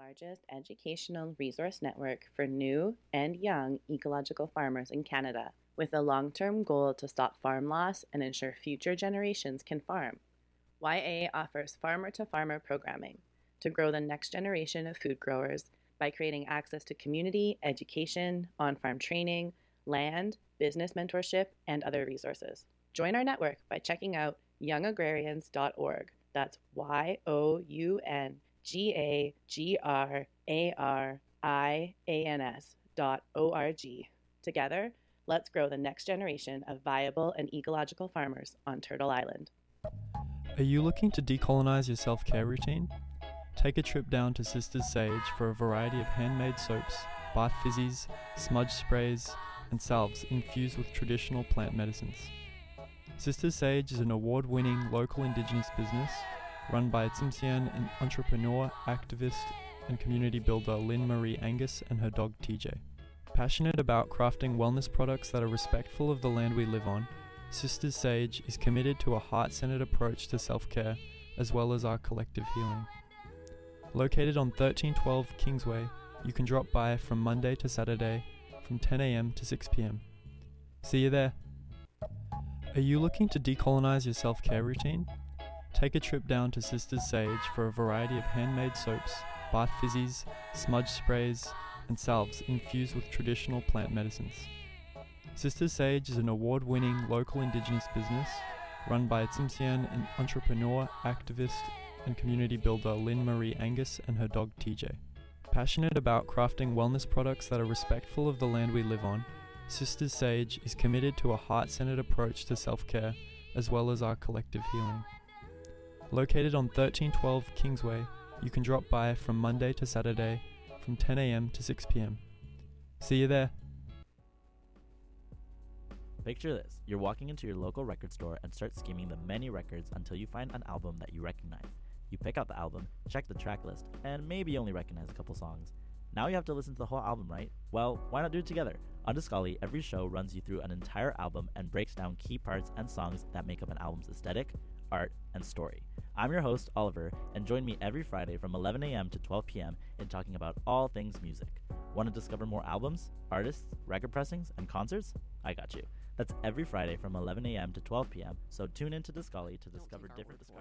largest educational resource network for new and young ecological farmers in Canada, with a long term goal to stop farm loss and ensure future generations can farm. YA offers farmer to farmer programming to grow the next generation of food growers by creating access to community, education, on farm training, land, business mentorship, and other resources. Join our network by checking out youngagrarians.org. That's Y O U N G A G R A R I A N S dot O R G. Together, let's grow the next generation of viable and ecological farmers on Turtle Island. Are you looking to decolonize your self care routine? Take a trip down to Sisters Sage for a variety of handmade soaps, bath fizzies, smudge sprays, and salves infused with traditional plant medicines. Sisters Sage is an award winning local Indigenous business run by Tsimshian and entrepreneur, activist, and community builder Lynn Marie Angus and her dog TJ. Passionate about crafting wellness products that are respectful of the land we live on, Sisters Sage is committed to a heart centered approach to self care as well as our collective healing. Located on 1312 Kingsway, you can drop by from Monday to Saturday from 10am to 6pm. See you there. Are you looking to decolonize your self care routine? Take a trip down to Sisters Sage for a variety of handmade soaps, bath fizzies, smudge sprays, and salves infused with traditional plant medicines. Sisters Sage is an award winning local Indigenous business run by Tsimshian and entrepreneur, activist, and community builder Lynn Marie Angus and her dog TJ. Passionate about crafting wellness products that are respectful of the land we live on, Sisters Sage is committed to a heart centered approach to self care as well as our collective healing. Located on 1312 Kingsway, you can drop by from Monday to Saturday from 10am to 6pm. See you there. Picture this you're walking into your local record store and start skimming the many records until you find an album that you recognize. You pick out the album, check the track list, and maybe only recognize a couple songs. Now you have to listen to the whole album, right? Well, why not do it together? On Discali, every show runs you through an entire album and breaks down key parts and songs that make up an album's aesthetic, art, and story. I'm your host, Oliver, and join me every Friday from 11 a.m. to 12 p.m. in talking about all things music. Want to discover more albums, artists, record pressings, and concerts? I got you. That's every Friday from 11 a.m. to 12 p.m., so tune in to Discali to discover different discoveries.